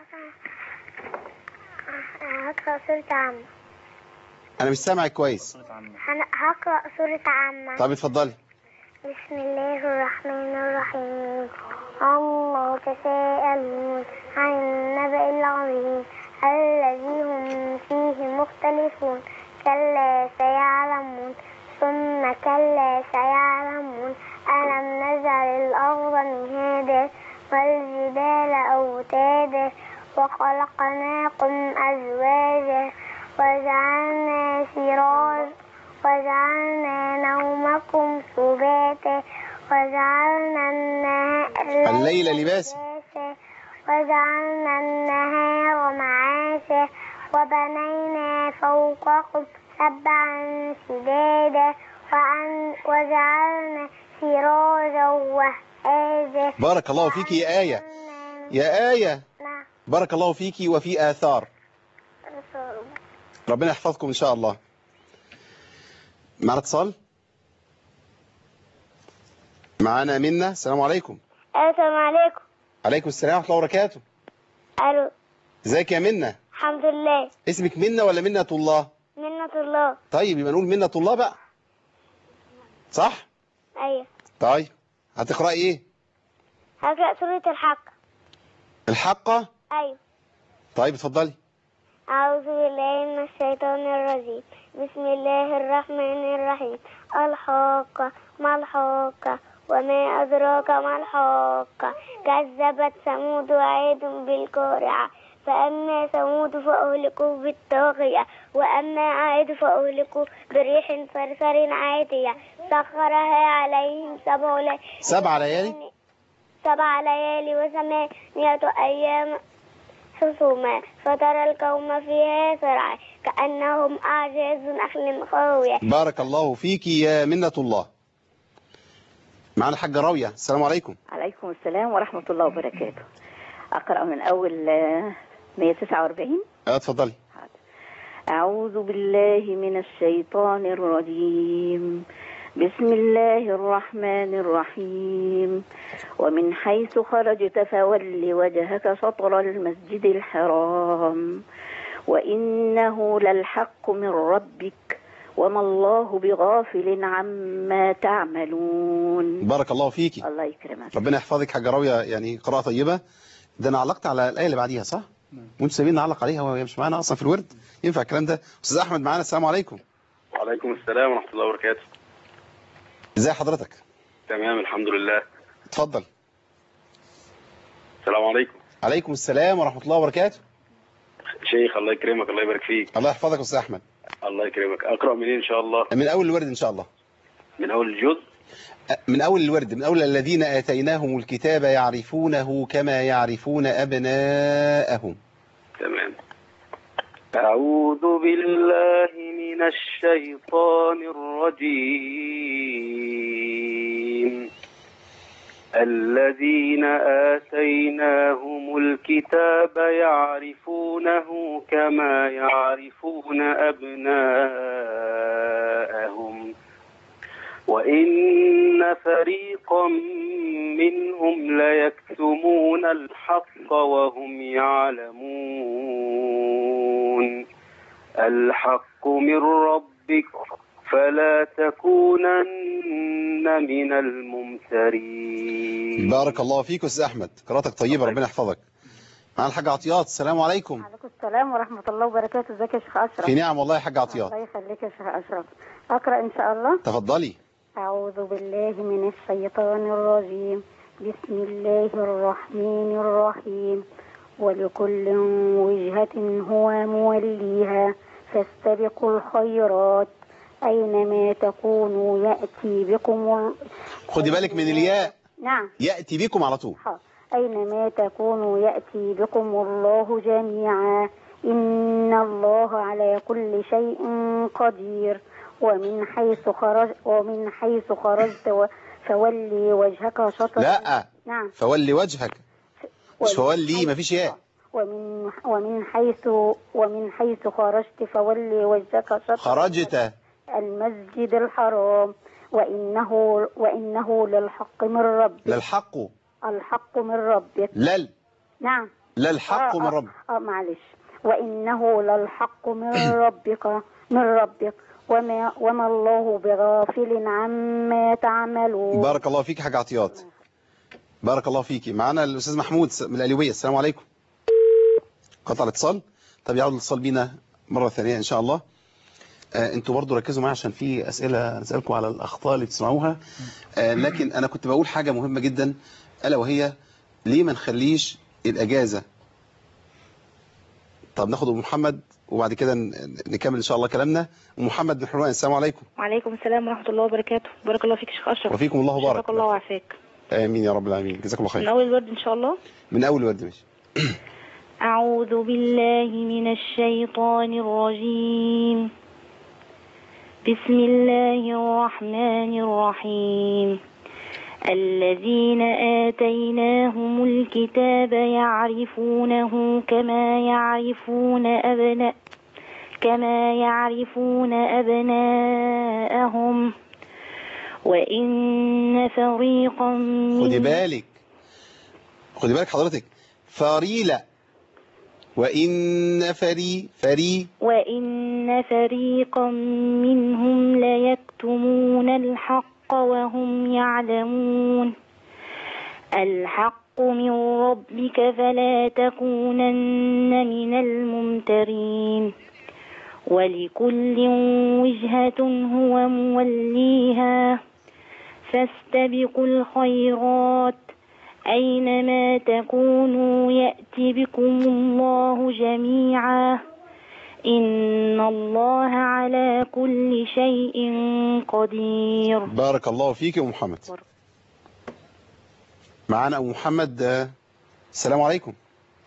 Speaker 7: هقرأ سورة عامة
Speaker 2: انا مش سامعك كويس
Speaker 7: هن- هقرأ سورة عامة
Speaker 2: طب اتفضلي
Speaker 7: بسم الله الرحمن الرحيم الله تساءلون عن النبأ العظيم الذي هم فيه مختلفون كلا سيعلمون ثم كلا سيعلمون ألم نجعل الأرض مهادا والجبال أوتادا وخلقناكم أزواجا وجعلنا سراج وجعلنا نومكم سباتا وجعلنا النهار
Speaker 2: الليل لباسا
Speaker 7: لباسا وجعلنا النهار معاشا وبنينا فوقكم سبعا شدادا وأن وجعلنا سراجا وهاجا
Speaker 2: بارك الله فيك يا آية يا آية
Speaker 7: نعم
Speaker 2: بارك الله فيك وفي آثار
Speaker 7: رسول الله.
Speaker 2: ربنا يحفظكم إن شاء الله معنا اتصال معانا منة السلام عليكم
Speaker 7: السلام عليكم
Speaker 2: عليكم السلام ورحمة الله وبركاته
Speaker 7: الو
Speaker 2: ازيك يا منة
Speaker 7: الحمد لله
Speaker 2: اسمك منة ولا منة الله
Speaker 7: منة الله
Speaker 2: طيب يبقى نقول منة الله بقى صح
Speaker 7: ايوه
Speaker 2: طيب هتقرأي ايه
Speaker 7: هقرأ سورة الحق
Speaker 2: الحقة
Speaker 7: ايوه
Speaker 2: طيب اتفضلي
Speaker 7: أعوذ بالله من الشيطان الرجيم بسم الله الرحمن الرحيم الحاقة ما الحاقة وما أدراك ما الحاقة كذبت ثمود وعاد بالقارعة فأما ثمود فأهلكوا بالطاغية وأما عاد فأهلكوا بريح صرصر عاتية سخرها عليهم سبع ليال
Speaker 2: سبع ليالي
Speaker 7: سبع ليالي وثمانية أيام حسوما فترى القوم فيها سرعى كأنهم أعجاز نخل خاوية
Speaker 2: بارك الله فيك يا منة الله معنا الحاجة راوية السلام عليكم
Speaker 12: عليكم السلام ورحمة الله وبركاته أقرأ من أول آه، 149
Speaker 2: اه اتفضلي
Speaker 12: أعوذ بالله من الشيطان الرجيم بسم الله الرحمن الرحيم ومن حيث خرجت فول وجهك شطر المسجد الحرام وإنه للحق من ربك وما الله بغافل عما تعملون
Speaker 2: بارك الله فيكي
Speaker 12: الله يكرمك
Speaker 2: ربنا يحفظك حاجة راوية يعني قراءة طيبة ده انا علقت على الآية اللي بعديها صح؟ وانتوا سايبين نعلق عليها وهي مش معانا اصلا في الورد ينفع الكلام ده استاذ احمد معانا السلام عليكم
Speaker 6: وعليكم السلام ورحمة الله وبركاته
Speaker 2: ازي حضرتك
Speaker 6: تمام الحمد لله
Speaker 2: اتفضل
Speaker 6: السلام عليكم
Speaker 2: عليكم السلام ورحمة الله وبركاته
Speaker 6: شيخ الله يكرمك الله يبارك فيك
Speaker 2: الله يحفظك يا استاذ احمد
Speaker 6: الله يكرمك أقرأ منين إن شاء الله
Speaker 2: من اول الورد ان شاء الله
Speaker 6: من أول الجزء
Speaker 2: من أول الورد من أول الذين آتيناهم الكتاب يعرفونه كما يعرفون أبناءهم
Speaker 6: تمام أعوذ بالله من الشيطان الرجيم الذين آتيناهم الكتاب يعرفونه كما يعرفون أبناءهم وإن فريقا منهم ليكتمون الحق وهم يعلمون الحق من ربك فلا تكونن من الممترين
Speaker 2: بارك الله فيك أستاذ أحمد قراءتك طيبة ربنا يحفظك معنا الحاج عطيات السلام عليكم
Speaker 13: عليكم السلام ورحمة الله وبركاته ازيك يا شيخ أشرف
Speaker 2: في نعم والله يا حاج عطيات
Speaker 13: الله يخليك يا شيخ أشرف أقرأ إن شاء الله
Speaker 2: تفضلي
Speaker 13: أعوذ بالله من الشيطان الرجيم بسم الله الرحمن الرحيم ولكل وجهة هو موليها فاستبقوا الخيرات أينما تكونوا يأتي بكم ال...
Speaker 2: خدي بالك من الياء
Speaker 13: نعم
Speaker 2: يأتي بكم على طول
Speaker 13: حاضر. أينما تكونوا يأتي بكم الله جميعا إن الله على كل شيء قدير ومن حيث خرج ومن حيث خرجت و- فولي وجهك شطر
Speaker 2: لا
Speaker 13: نعم
Speaker 2: فولي وجهك مش فولي مفيش ياء
Speaker 13: ومن ومن حيث ومن حيث خرجت فولي وجهك شطر
Speaker 2: خرجت
Speaker 13: المسجد الحرام وإنه وإنه للحق من ربك
Speaker 2: للحق
Speaker 13: الحق من ربك
Speaker 2: لل
Speaker 13: نعم
Speaker 2: للحق
Speaker 13: آه
Speaker 2: من
Speaker 13: آه
Speaker 2: رب
Speaker 13: اه معلش وإنه للحق من ربك من ربك وما وما الله بغافل عما تعملون
Speaker 2: بارك الله فيك يا حاج عطيات بارك الله فيك معانا الأستاذ محمود من الأليوية السلام عليكم قطع الاتصال طب يعود الاتصال بينا مرة ثانية إن شاء الله آه انتوا برضو ركزوا معايا عشان في أسئلة نسألكم على الأخطاء اللي بتسمعوها آه لكن أنا كنت بقول حاجة مهمة جدا ألا وهي ليه ما نخليش الأجازة طب ناخد أم محمد وبعد كده ن- نكمل إن شاء الله كلامنا أم محمد من حلوان السلام عليكم
Speaker 14: وعليكم السلام ورحمة الله وبركاته بارك الله فيك يا شيخ أشرف
Speaker 2: وفيكم الله بارك.
Speaker 14: شفاك الله وعافاك
Speaker 2: آمين يا رب العالمين جزاكم الله
Speaker 14: من
Speaker 2: خير
Speaker 14: أول الورد إن شاء الله
Speaker 2: من أول ورد ماشي
Speaker 14: أعوذ بالله من الشيطان الرجيم بسم الله الرحمن الرحيم الذين آتيناهم الكتاب يعرفونه كما يعرفون أبناء كما يعرفون أبناءهم وإن فريقا
Speaker 2: خدي
Speaker 14: من
Speaker 2: بالك خدي بالك حضرتك فريلة وإن فري فري
Speaker 14: وإن فريقا منهم ليكتمون الحق وهم يعلمون الحق من ربك فلا تكونن من الممترين ولكل وجهة هو موليها فاستبقوا الخيرات أينما تكونوا يأتي بكم الله جميعا إن الله على كل شيء قدير
Speaker 2: بارك الله فيك يا أم محمد معانا أم محمد آه، السلام عليكم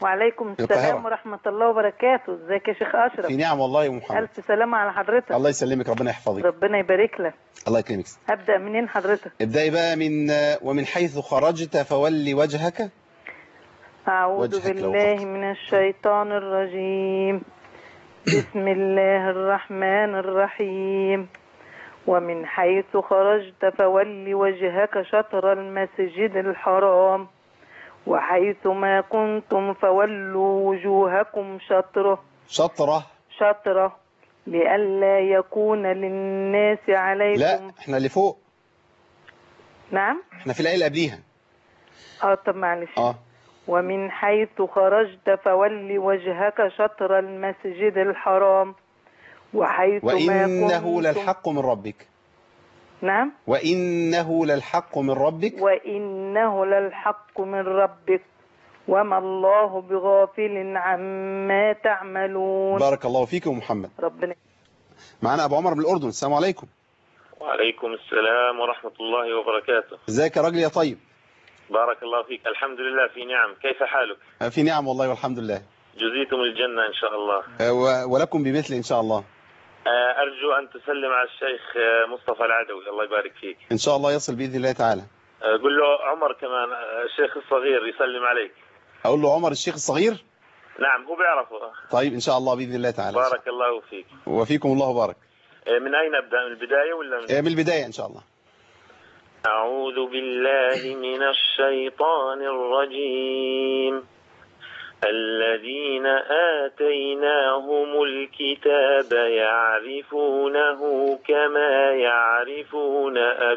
Speaker 15: وعليكم
Speaker 2: في
Speaker 15: السلام
Speaker 2: القاهرة.
Speaker 15: ورحمة الله وبركاته ازيك يا شيخ أشرف
Speaker 2: في نعم والله يا أم محمد
Speaker 15: ألف سلامة على حضرتك
Speaker 2: الله يسلمك ربنا يحفظك
Speaker 15: ربنا يبارك لك
Speaker 2: الله يكرمك
Speaker 15: أبدأ منين حضرتك
Speaker 2: ابدأي بقى من ومن حيث خرجت فولي وجهك
Speaker 15: أعوذ
Speaker 2: وجهك لو
Speaker 15: بالله من الشيطان الرجيم بسم الله الرحمن الرحيم ومن حيث خرجت فول وجهك شطر المسجد الحرام وحيث ما كنتم فولوا وجوهكم شطره
Speaker 2: شطرة
Speaker 15: شطرة لئلا يكون للناس عليكم
Speaker 2: لا احنا اللي فوق
Speaker 15: نعم
Speaker 2: احنا في الآية اللي قبليها
Speaker 15: اه طب معلش
Speaker 2: اه
Speaker 15: ومن حيث خرجت فول وجهك شطر المسجد الحرام وحيث ما
Speaker 2: وإنه
Speaker 15: كنتم
Speaker 2: للحق من ربك
Speaker 15: نعم
Speaker 2: وإنه للحق من ربك
Speaker 15: وإنه للحق من ربك وما الله بغافل عما تعملون
Speaker 2: بارك الله فيك يا أم محمد
Speaker 15: ربنا
Speaker 2: معانا أبو عمر من الأردن السلام عليكم
Speaker 16: وعليكم السلام ورحمة الله وبركاته
Speaker 2: ازيك يا راجل يا طيب
Speaker 16: بارك الله فيك الحمد لله في نعم كيف حالك
Speaker 2: آه، في نعم والله والحمد لله
Speaker 16: جزيتم الجنة إن شاء الله
Speaker 2: آه، و- ولكم بمثل إن شاء الله
Speaker 16: آه، أرجو أن تسلم على الشيخ آه، مصطفى العدوي الله يبارك فيك
Speaker 2: إن شاء الله يصل بإذن الله تعالى
Speaker 16: آه، قل له عمر كمان آه، الشيخ الصغير يسلم عليك
Speaker 2: أقول له عمر الشيخ الصغير
Speaker 16: نعم هو بيعرفه
Speaker 2: طيب إن شاء الله بإذن الله تعالى
Speaker 16: بارك الله فيك
Speaker 2: وفيكم الله بارك
Speaker 16: آه، من أين أبدأ من البداية ولا من
Speaker 2: آه، من البداية إن شاء الله
Speaker 16: أعوذ بالله من الشيطان الرجيم الذين آتيناهم الكتاب يعرفونه كما يعرفون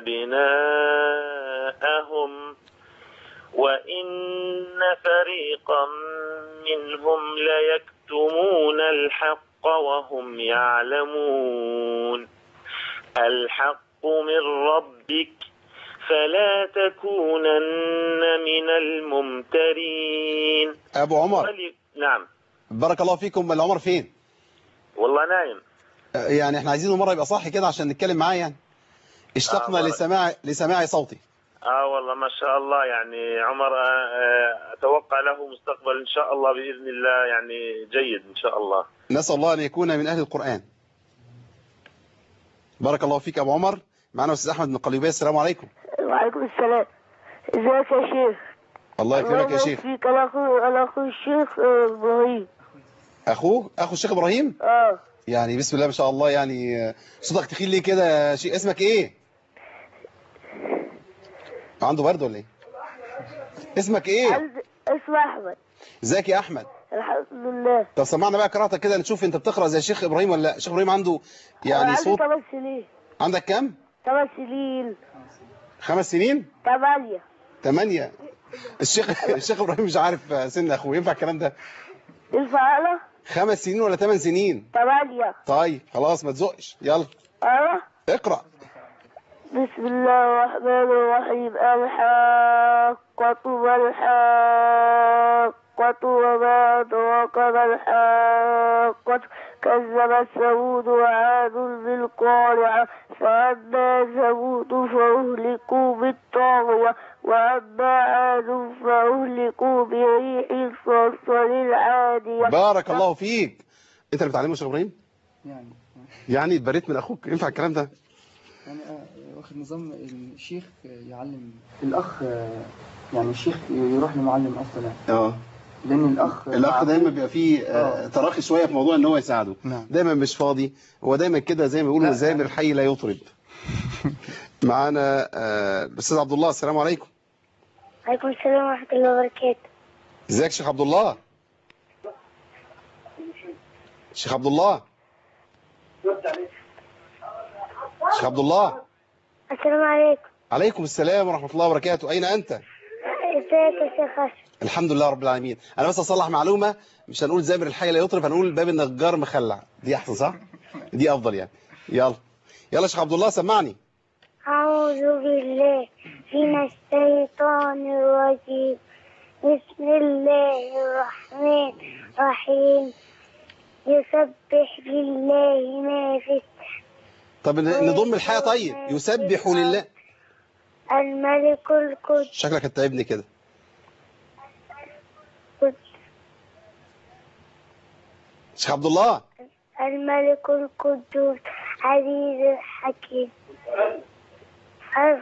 Speaker 16: أبناءهم وإن فريقا منهم ليكتمون الحق وهم يعلمون الحق من ربك فلا تكونن من الممترين
Speaker 2: أبو عمر
Speaker 16: ولي... نعم
Speaker 2: بارك الله فيكم العمر فين
Speaker 16: والله نايم
Speaker 2: آه، يعني احنا عايزينه مرة يبقى صاحي كده عشان نتكلم معاه يعني اشتقنا
Speaker 16: آه، بارك.
Speaker 2: لسماع لسماع صوتي
Speaker 16: اه والله ما شاء الله يعني عمر آه، آه، اتوقع له مستقبل ان شاء الله باذن الله يعني جيد ان شاء الله
Speaker 2: نسأل الله أن يكون من أهل القرآن بارك الله فيك أبو عمر معنا أستاذ أحمد من القليوبية السلام عليكم
Speaker 17: وعليكم السلام ازيك يا شيخ
Speaker 2: الله يكرمك يا شيخ
Speaker 17: فيك انا اخو انا اخو الشيخ آه، ابراهيم
Speaker 2: أخوه أخو الشيخ إبراهيم
Speaker 17: اه
Speaker 2: يعني بسم الله ما شاء الله يعني آه، صوتك تخيل ليه كده يا شيخ اسمك إيه عنده برد ولا إيه اسمك إيه
Speaker 17: عند- اسمه احمد
Speaker 2: ازيك يا أحمد
Speaker 17: الحمد لله
Speaker 2: طب سمعنا بقى قراءتك كده نشوف أنت بتقرأ زي الشيخ إبراهيم ولا لا الشيخ إبراهيم عنده
Speaker 17: انا
Speaker 2: يعني
Speaker 17: عندي
Speaker 2: صوت
Speaker 17: 8 سنين
Speaker 2: عندك كام
Speaker 17: 8 سنين
Speaker 2: خمس سنين
Speaker 17: 8
Speaker 2: ثمانية الشيخ الشيخ إبراهيم مش عارف آه، سن أخوه ينفع الكلام ده
Speaker 17: ينفع انا
Speaker 2: خمس سنين ولا ثمان سنين
Speaker 17: 8
Speaker 2: طيب خلاص ما تزقش يلا
Speaker 17: اه
Speaker 2: اقرأ
Speaker 17: بسم الله الرحمن الرحيم الحاقة ما الحاقة وما أدراك ما الحاقة كذبت ثمود وعاد بالقارعة فأما ثمود فأهلكوا بالطاغية وأما عاد فأهلكوا بريح صرصر العادية
Speaker 2: بارك الله فيك انت اللي بتعلمه يا شيخ ابراهيم
Speaker 3: يعني
Speaker 2: يعني اتبريت من اخوك ينفع الكلام ده
Speaker 3: يعني آه، واخد نظام الشيخ يعلم الأخ آه، يعني الشيخ يروح لمعلم أفضل يعني
Speaker 2: اه
Speaker 3: لأن الأخ
Speaker 2: الاخ دايما بيبقى فيه آه، تراخي شويه في موضوع ان هو يساعده
Speaker 3: نعم.
Speaker 2: دايما مش فاضي هو دايما كده زي ما بيقولوا زامر الحي لا يطرب معانا آه، الاستاذ عبد الله السلام عليكم
Speaker 7: عليكم السلام ورحمة الله وبركاته
Speaker 2: ازيك يا شيخ عبد الله شيخ عبد الله شيخ عبد الله
Speaker 7: السلام عليكم
Speaker 2: عليكم السلام ورحمه الله وبركاته اين انت
Speaker 7: ازيك يا شيخ أشرف
Speaker 2: الحمد لله رب العالمين انا بس اصلح معلومه مش هنقول زامر الحي لا يطرب هنقول باب النجار مخلع دي احسن صح دي افضل يعني يلا يلا يا شيخ عبد الله سمعني
Speaker 7: أعوذ بالله من الشيطان الرجيم بسم الله الرحمن الرحيم يسبح لله ما في
Speaker 2: طب ن- نضم الحياه طيب يسبح لله
Speaker 7: الملك القدس
Speaker 2: شكلك هتتعبني كده شيخ عبد الله
Speaker 17: الملك القدوس عزيز الحكيم أه.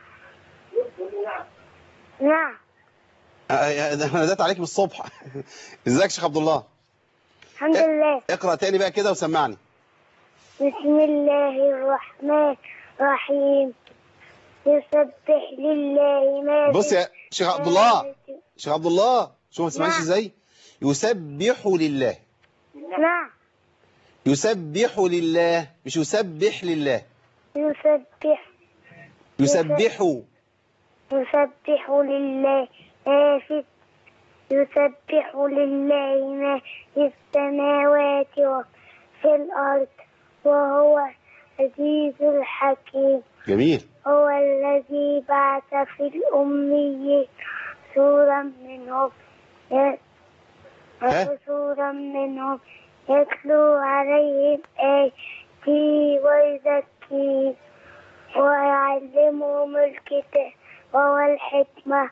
Speaker 17: نعم
Speaker 2: آه، آه، ده انا ناديت عليك من الصبح ازيك يا شيخ عبد الله
Speaker 17: الحمد لله
Speaker 2: اقرا تاني بقى كده وسمعني
Speaker 17: بسم الله الرحمن الرحيم يسبح لله ما
Speaker 2: بص يا شيخ عبد الله شيخ عبد الله شوف ما تسمعنيش
Speaker 17: نعم.
Speaker 2: ازاي يسبح لله
Speaker 17: نعم
Speaker 2: يسبح لله مش يسبح لله
Speaker 17: يسبح
Speaker 2: يسبح
Speaker 17: يسبح لله ما في يسبح لله ما في السماوات وفي الأرض وهو العزيز الحكيم
Speaker 2: جميل
Speaker 17: هو الذي بعث في الأمي سورا منهم ي-
Speaker 2: ها؟
Speaker 17: سورا منهم يتلو عليهم آياته ويزكيهم ويعلمهم الكتاب والحكمة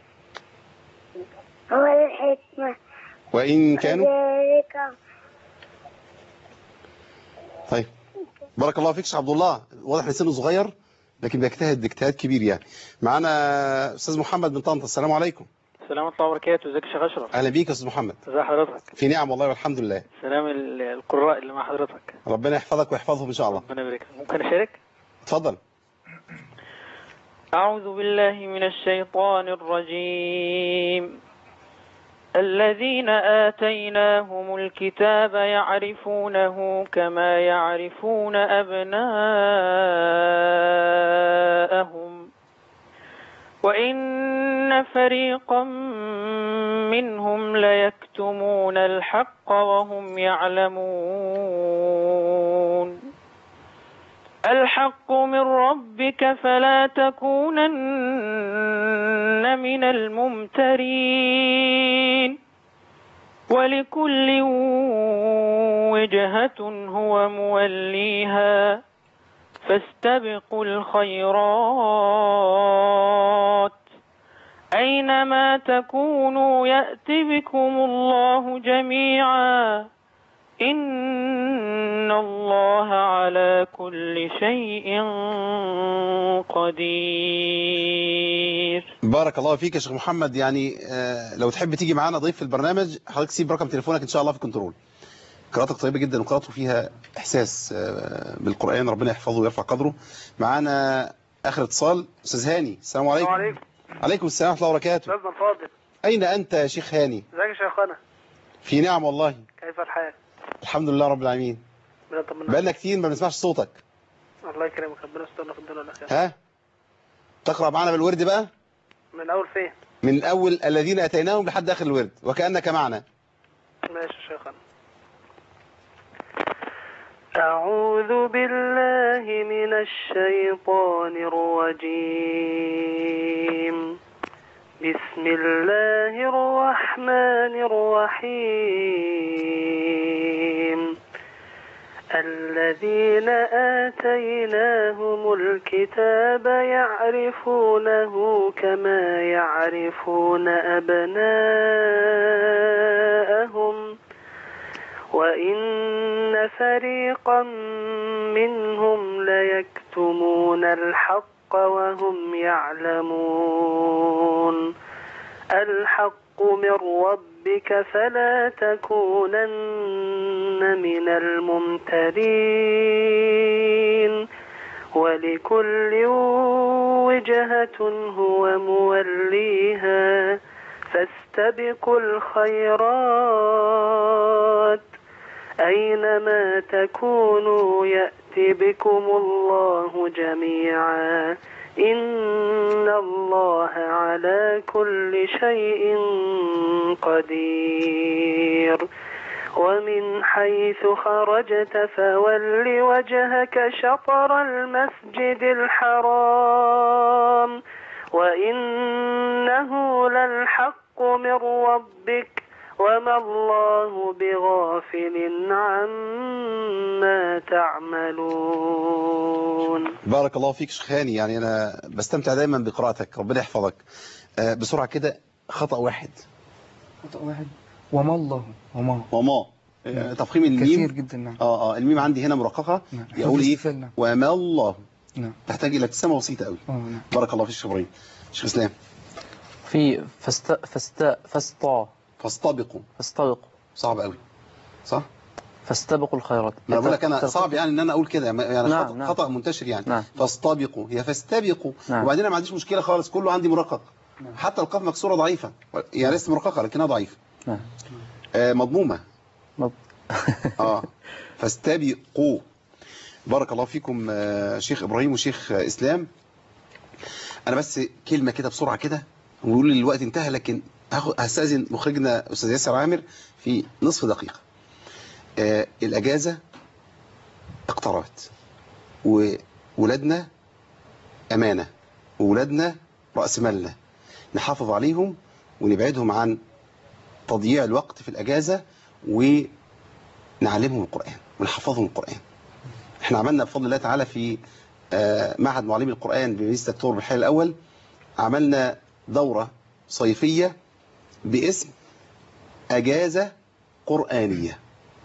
Speaker 17: والحكمة
Speaker 2: وإن كانوا
Speaker 17: ذلك
Speaker 2: طيب بارك الله فيك شيخ عبد الله واضح ان سنه صغير لكن بيجتهد اجتهاد كبير يعني معانا استاذ محمد من طنطا السلام عليكم
Speaker 18: السلام ورحمة الله وبركاته ازيك يا شيخ اشرف
Speaker 2: اهلا بيك يا استاذ محمد
Speaker 18: ازي حضرتك
Speaker 2: في نعم والله والحمد لله
Speaker 18: سلام ال- القراء اللي مع حضرتك
Speaker 2: ربنا يحفظك ويحفظهم ان شاء الله
Speaker 18: ربنا يبارك فيك. ممكن اشارك
Speaker 2: اتفضل
Speaker 18: أعوذ بالله من الشيطان الرجيم الذين آتيناهم الكتاب يعرفونه كما يعرفون أبناءهم وإن فريقا منهم ليكتمون الحق وهم يعلمون الحق من ربك فلا تكونن من الممترين ولكل وجهة هو موليها فاستبقوا الخيرات أينما تكونوا يأت بكم الله جميعا إن الله على كل شيء قدير
Speaker 2: بارك الله فيك يا شيخ محمد يعني آه، لو تحب تيجي معانا ضيف في البرنامج حضرتك سيب رقم تليفونك ان شاء الله في الكنترول قراءتك طيبه جدا وقراءته فيها احساس آه، بالقران ربنا يحفظه ويرفع قدره معانا اخر اتصال استاذ هاني السلام عليكم
Speaker 19: عليكم
Speaker 2: عليكم السلام ورحمه الله وبركاته
Speaker 19: أستاذنا الفاضل
Speaker 2: اين انت يا شيخ هاني
Speaker 19: ازيك يا شيخنا
Speaker 2: في نعم والله
Speaker 19: كيف الحال؟
Speaker 2: الحمد لله رب العالمين
Speaker 19: بنطمن
Speaker 2: بقالنا كتير ما بنسمعش صوتك
Speaker 19: الله يكرمك ربنا يسترنا في الدنيا والآخرة
Speaker 2: ها تقرا معنا بالورد بقى
Speaker 19: من أول فين؟
Speaker 2: من اول الذين اتيناهم لحد اخر الورد وكانك معنا
Speaker 19: ماشي يا شيخنا أعوذ بالله من الشيطان الرجيم بسم الله الرحمن الرحيم الذين آتيناهم الكتاب يعرفونه كما يعرفون أبناءهم وإن فريقا منهم ليكتمون الحق وهم يعلمون الحق من ربك فلا تكونن من الممترين ولكل وجهة هو موليها فاستبقوا الخيرات أينما تكونوا يأت بكم الله جميعا إن الله على كل شيء قدير ومن حيث خرجت فول وجهك شطر المسجد الحرام وإنه للحق من ربك وما الله بغافل عما تعملون
Speaker 2: بارك الله فيك شيخ هاني يعني انا بستمتع دايما بقراءتك ربنا يحفظك آه، بسرعه كده خطا واحد
Speaker 3: خطأ واحد وما الله وما
Speaker 2: وما آه، تفخيم الميم
Speaker 3: كثير جدا نعم
Speaker 2: اه اه الميم عندي هنا مرققة
Speaker 3: نعم.
Speaker 2: يقول
Speaker 3: حروف
Speaker 2: ايه
Speaker 3: الاستفهام، نعم.
Speaker 2: وما الله
Speaker 3: نعم
Speaker 2: تحتاج الى ابتسامة بسيطة قوي
Speaker 3: اه نعم
Speaker 2: بارك الله فيك شيخ ابراهيم شيخ اسلام
Speaker 10: في فست فست فسطا
Speaker 2: فاستبقوا
Speaker 10: فاستبقوا
Speaker 2: صعب قوي صح
Speaker 10: فاستبقوا الخيرات
Speaker 2: ما بقول لك انا
Speaker 10: ترتقي-
Speaker 2: صعب يعني ان انا اقول كده يعني
Speaker 10: نعم،
Speaker 2: خطأ,
Speaker 10: نعم.
Speaker 2: خطأ منتشر يعني
Speaker 10: نعم.
Speaker 2: فاستبقوا هي فاستبقوا
Speaker 10: نعم.
Speaker 2: وبعدين انا ما عنديش مشكله خالص كله عندي مرقق حتى القاف مكسوره ضعيفه يعني لسه مرققه لكنها ضعيفه
Speaker 10: نعم.
Speaker 2: آه مضمومه
Speaker 10: مض-
Speaker 2: اه فاستبقوا بارك الله فيكم آه شيخ ابراهيم وشيخ آه اسلام انا بس كلمه كده بسرعه كده ويقول لي الوقت انتهى لكن هاخد- هستاذن مخرجنا استاذ ياسر عامر في نصف دقيقه آه الاجازه اقتربت وولادنا امانه وولادنا راس مالنا نحافظ عليهم ونبعدهم عن تضييع الوقت في الاجازه ونعلمهم القران ونحفظهم القران احنا عملنا بفضل الله تعالى في آه، معهد معلمي القرآن بمدينة الدكتور بالحي الأول عملنا دورة صيفية باسم أجازة قرآنية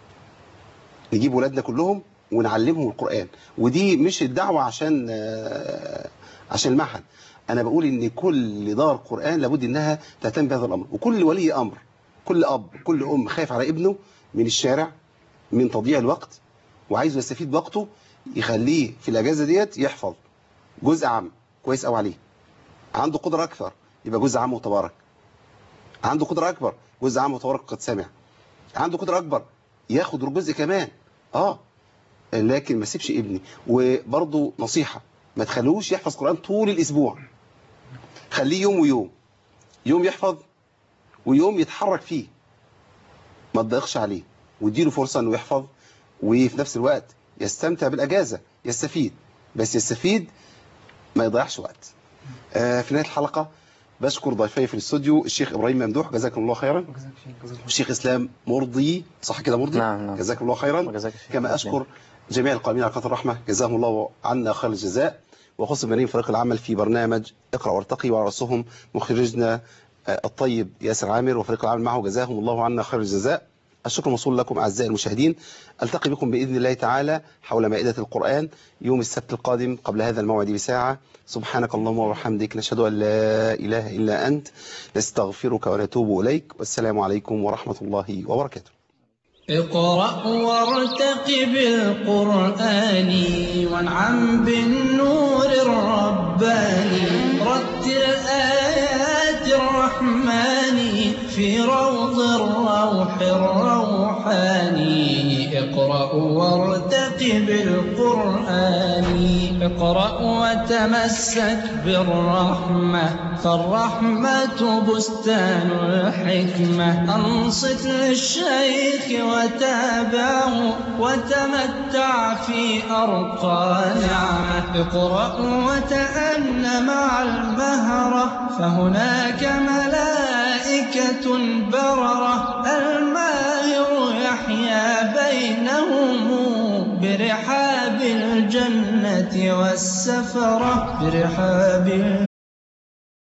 Speaker 2: نجيب ولادنا كلهم ونعلمهم القرآن ودي مش الدعوة عشان آه، عشان المعهد أنا بقول إن كل دار قرآن لابد إنها تهتم بهذا الأمر وكل ولي أمر كل أب كل أم خايف على ابنه من الشارع من تضييع الوقت وعايزه يستفيد بوقته يخليه في الاجازه ديت يحفظ جزء عام كويس قوي عليه عنده قدره اكثر يبقى جزء عام وتبارك عنده قدره اكبر جزء عام وتبارك قد سمع عنده قدره اكبر ياخد جزء كمان اه لكن ما سيبش ابني وبرضه نصيحه ما تخلوش يحفظ قران طول الاسبوع خليه يوم ويوم يوم يحفظ ويوم يتحرك فيه ما تضيقش عليه واديله فرصه انه يحفظ وفي نفس الوقت يستمتع بالأجازة يستفيد بس يستفيد ما يضيعش وقت آه في نهاية الحلقة بشكر ضيفي في الاستوديو الشيخ إبراهيم ممدوح جزاكم الله خيرا والشيخ إسلام مرضي صح كده مرضي
Speaker 10: نعم، نعم.
Speaker 2: جزاكم الله خيرا
Speaker 10: وجزاك الشيخ
Speaker 2: كما
Speaker 10: إسلام.
Speaker 2: أشكر جميع القائمين على قناة الرحمة جزاهم الله عنا خير الجزاء وخص بنين فريق العمل في برنامج اقرأ وارتقي وعلى رأسهم مخرجنا آه، الطيب ياسر عامر وفريق العمل معه جزاهم الله عنا خير الجزاء الشكر موصول لكم أعزائي المشاهدين ألتقي بكم بإذن الله تعالى حول مائدة القرآن يوم السبت القادم قبل هذا الموعد بساعة سبحانك اللهم وبحمدك نشهد أن لا إله إلا أنت نستغفرك ونتوب إليك والسلام عليكم ورحمة الله وبركاته
Speaker 1: اقرأ وارتقب القرآن وانعم بالنور الرباني رتل آيات الرحمن في روض الروح الروحاني اقرأ وارتقب القرآن اقرأ وتمسك بالرحمة فالرحمة بستان الحكمة أنصت للشيخ وتابعه وتمتع في أرقى نعمة اقرأ وتأن مع المهرة فهناك ملائكة بررة الماهر يحيا بينهم برحاب الجنة والسفرة برحاب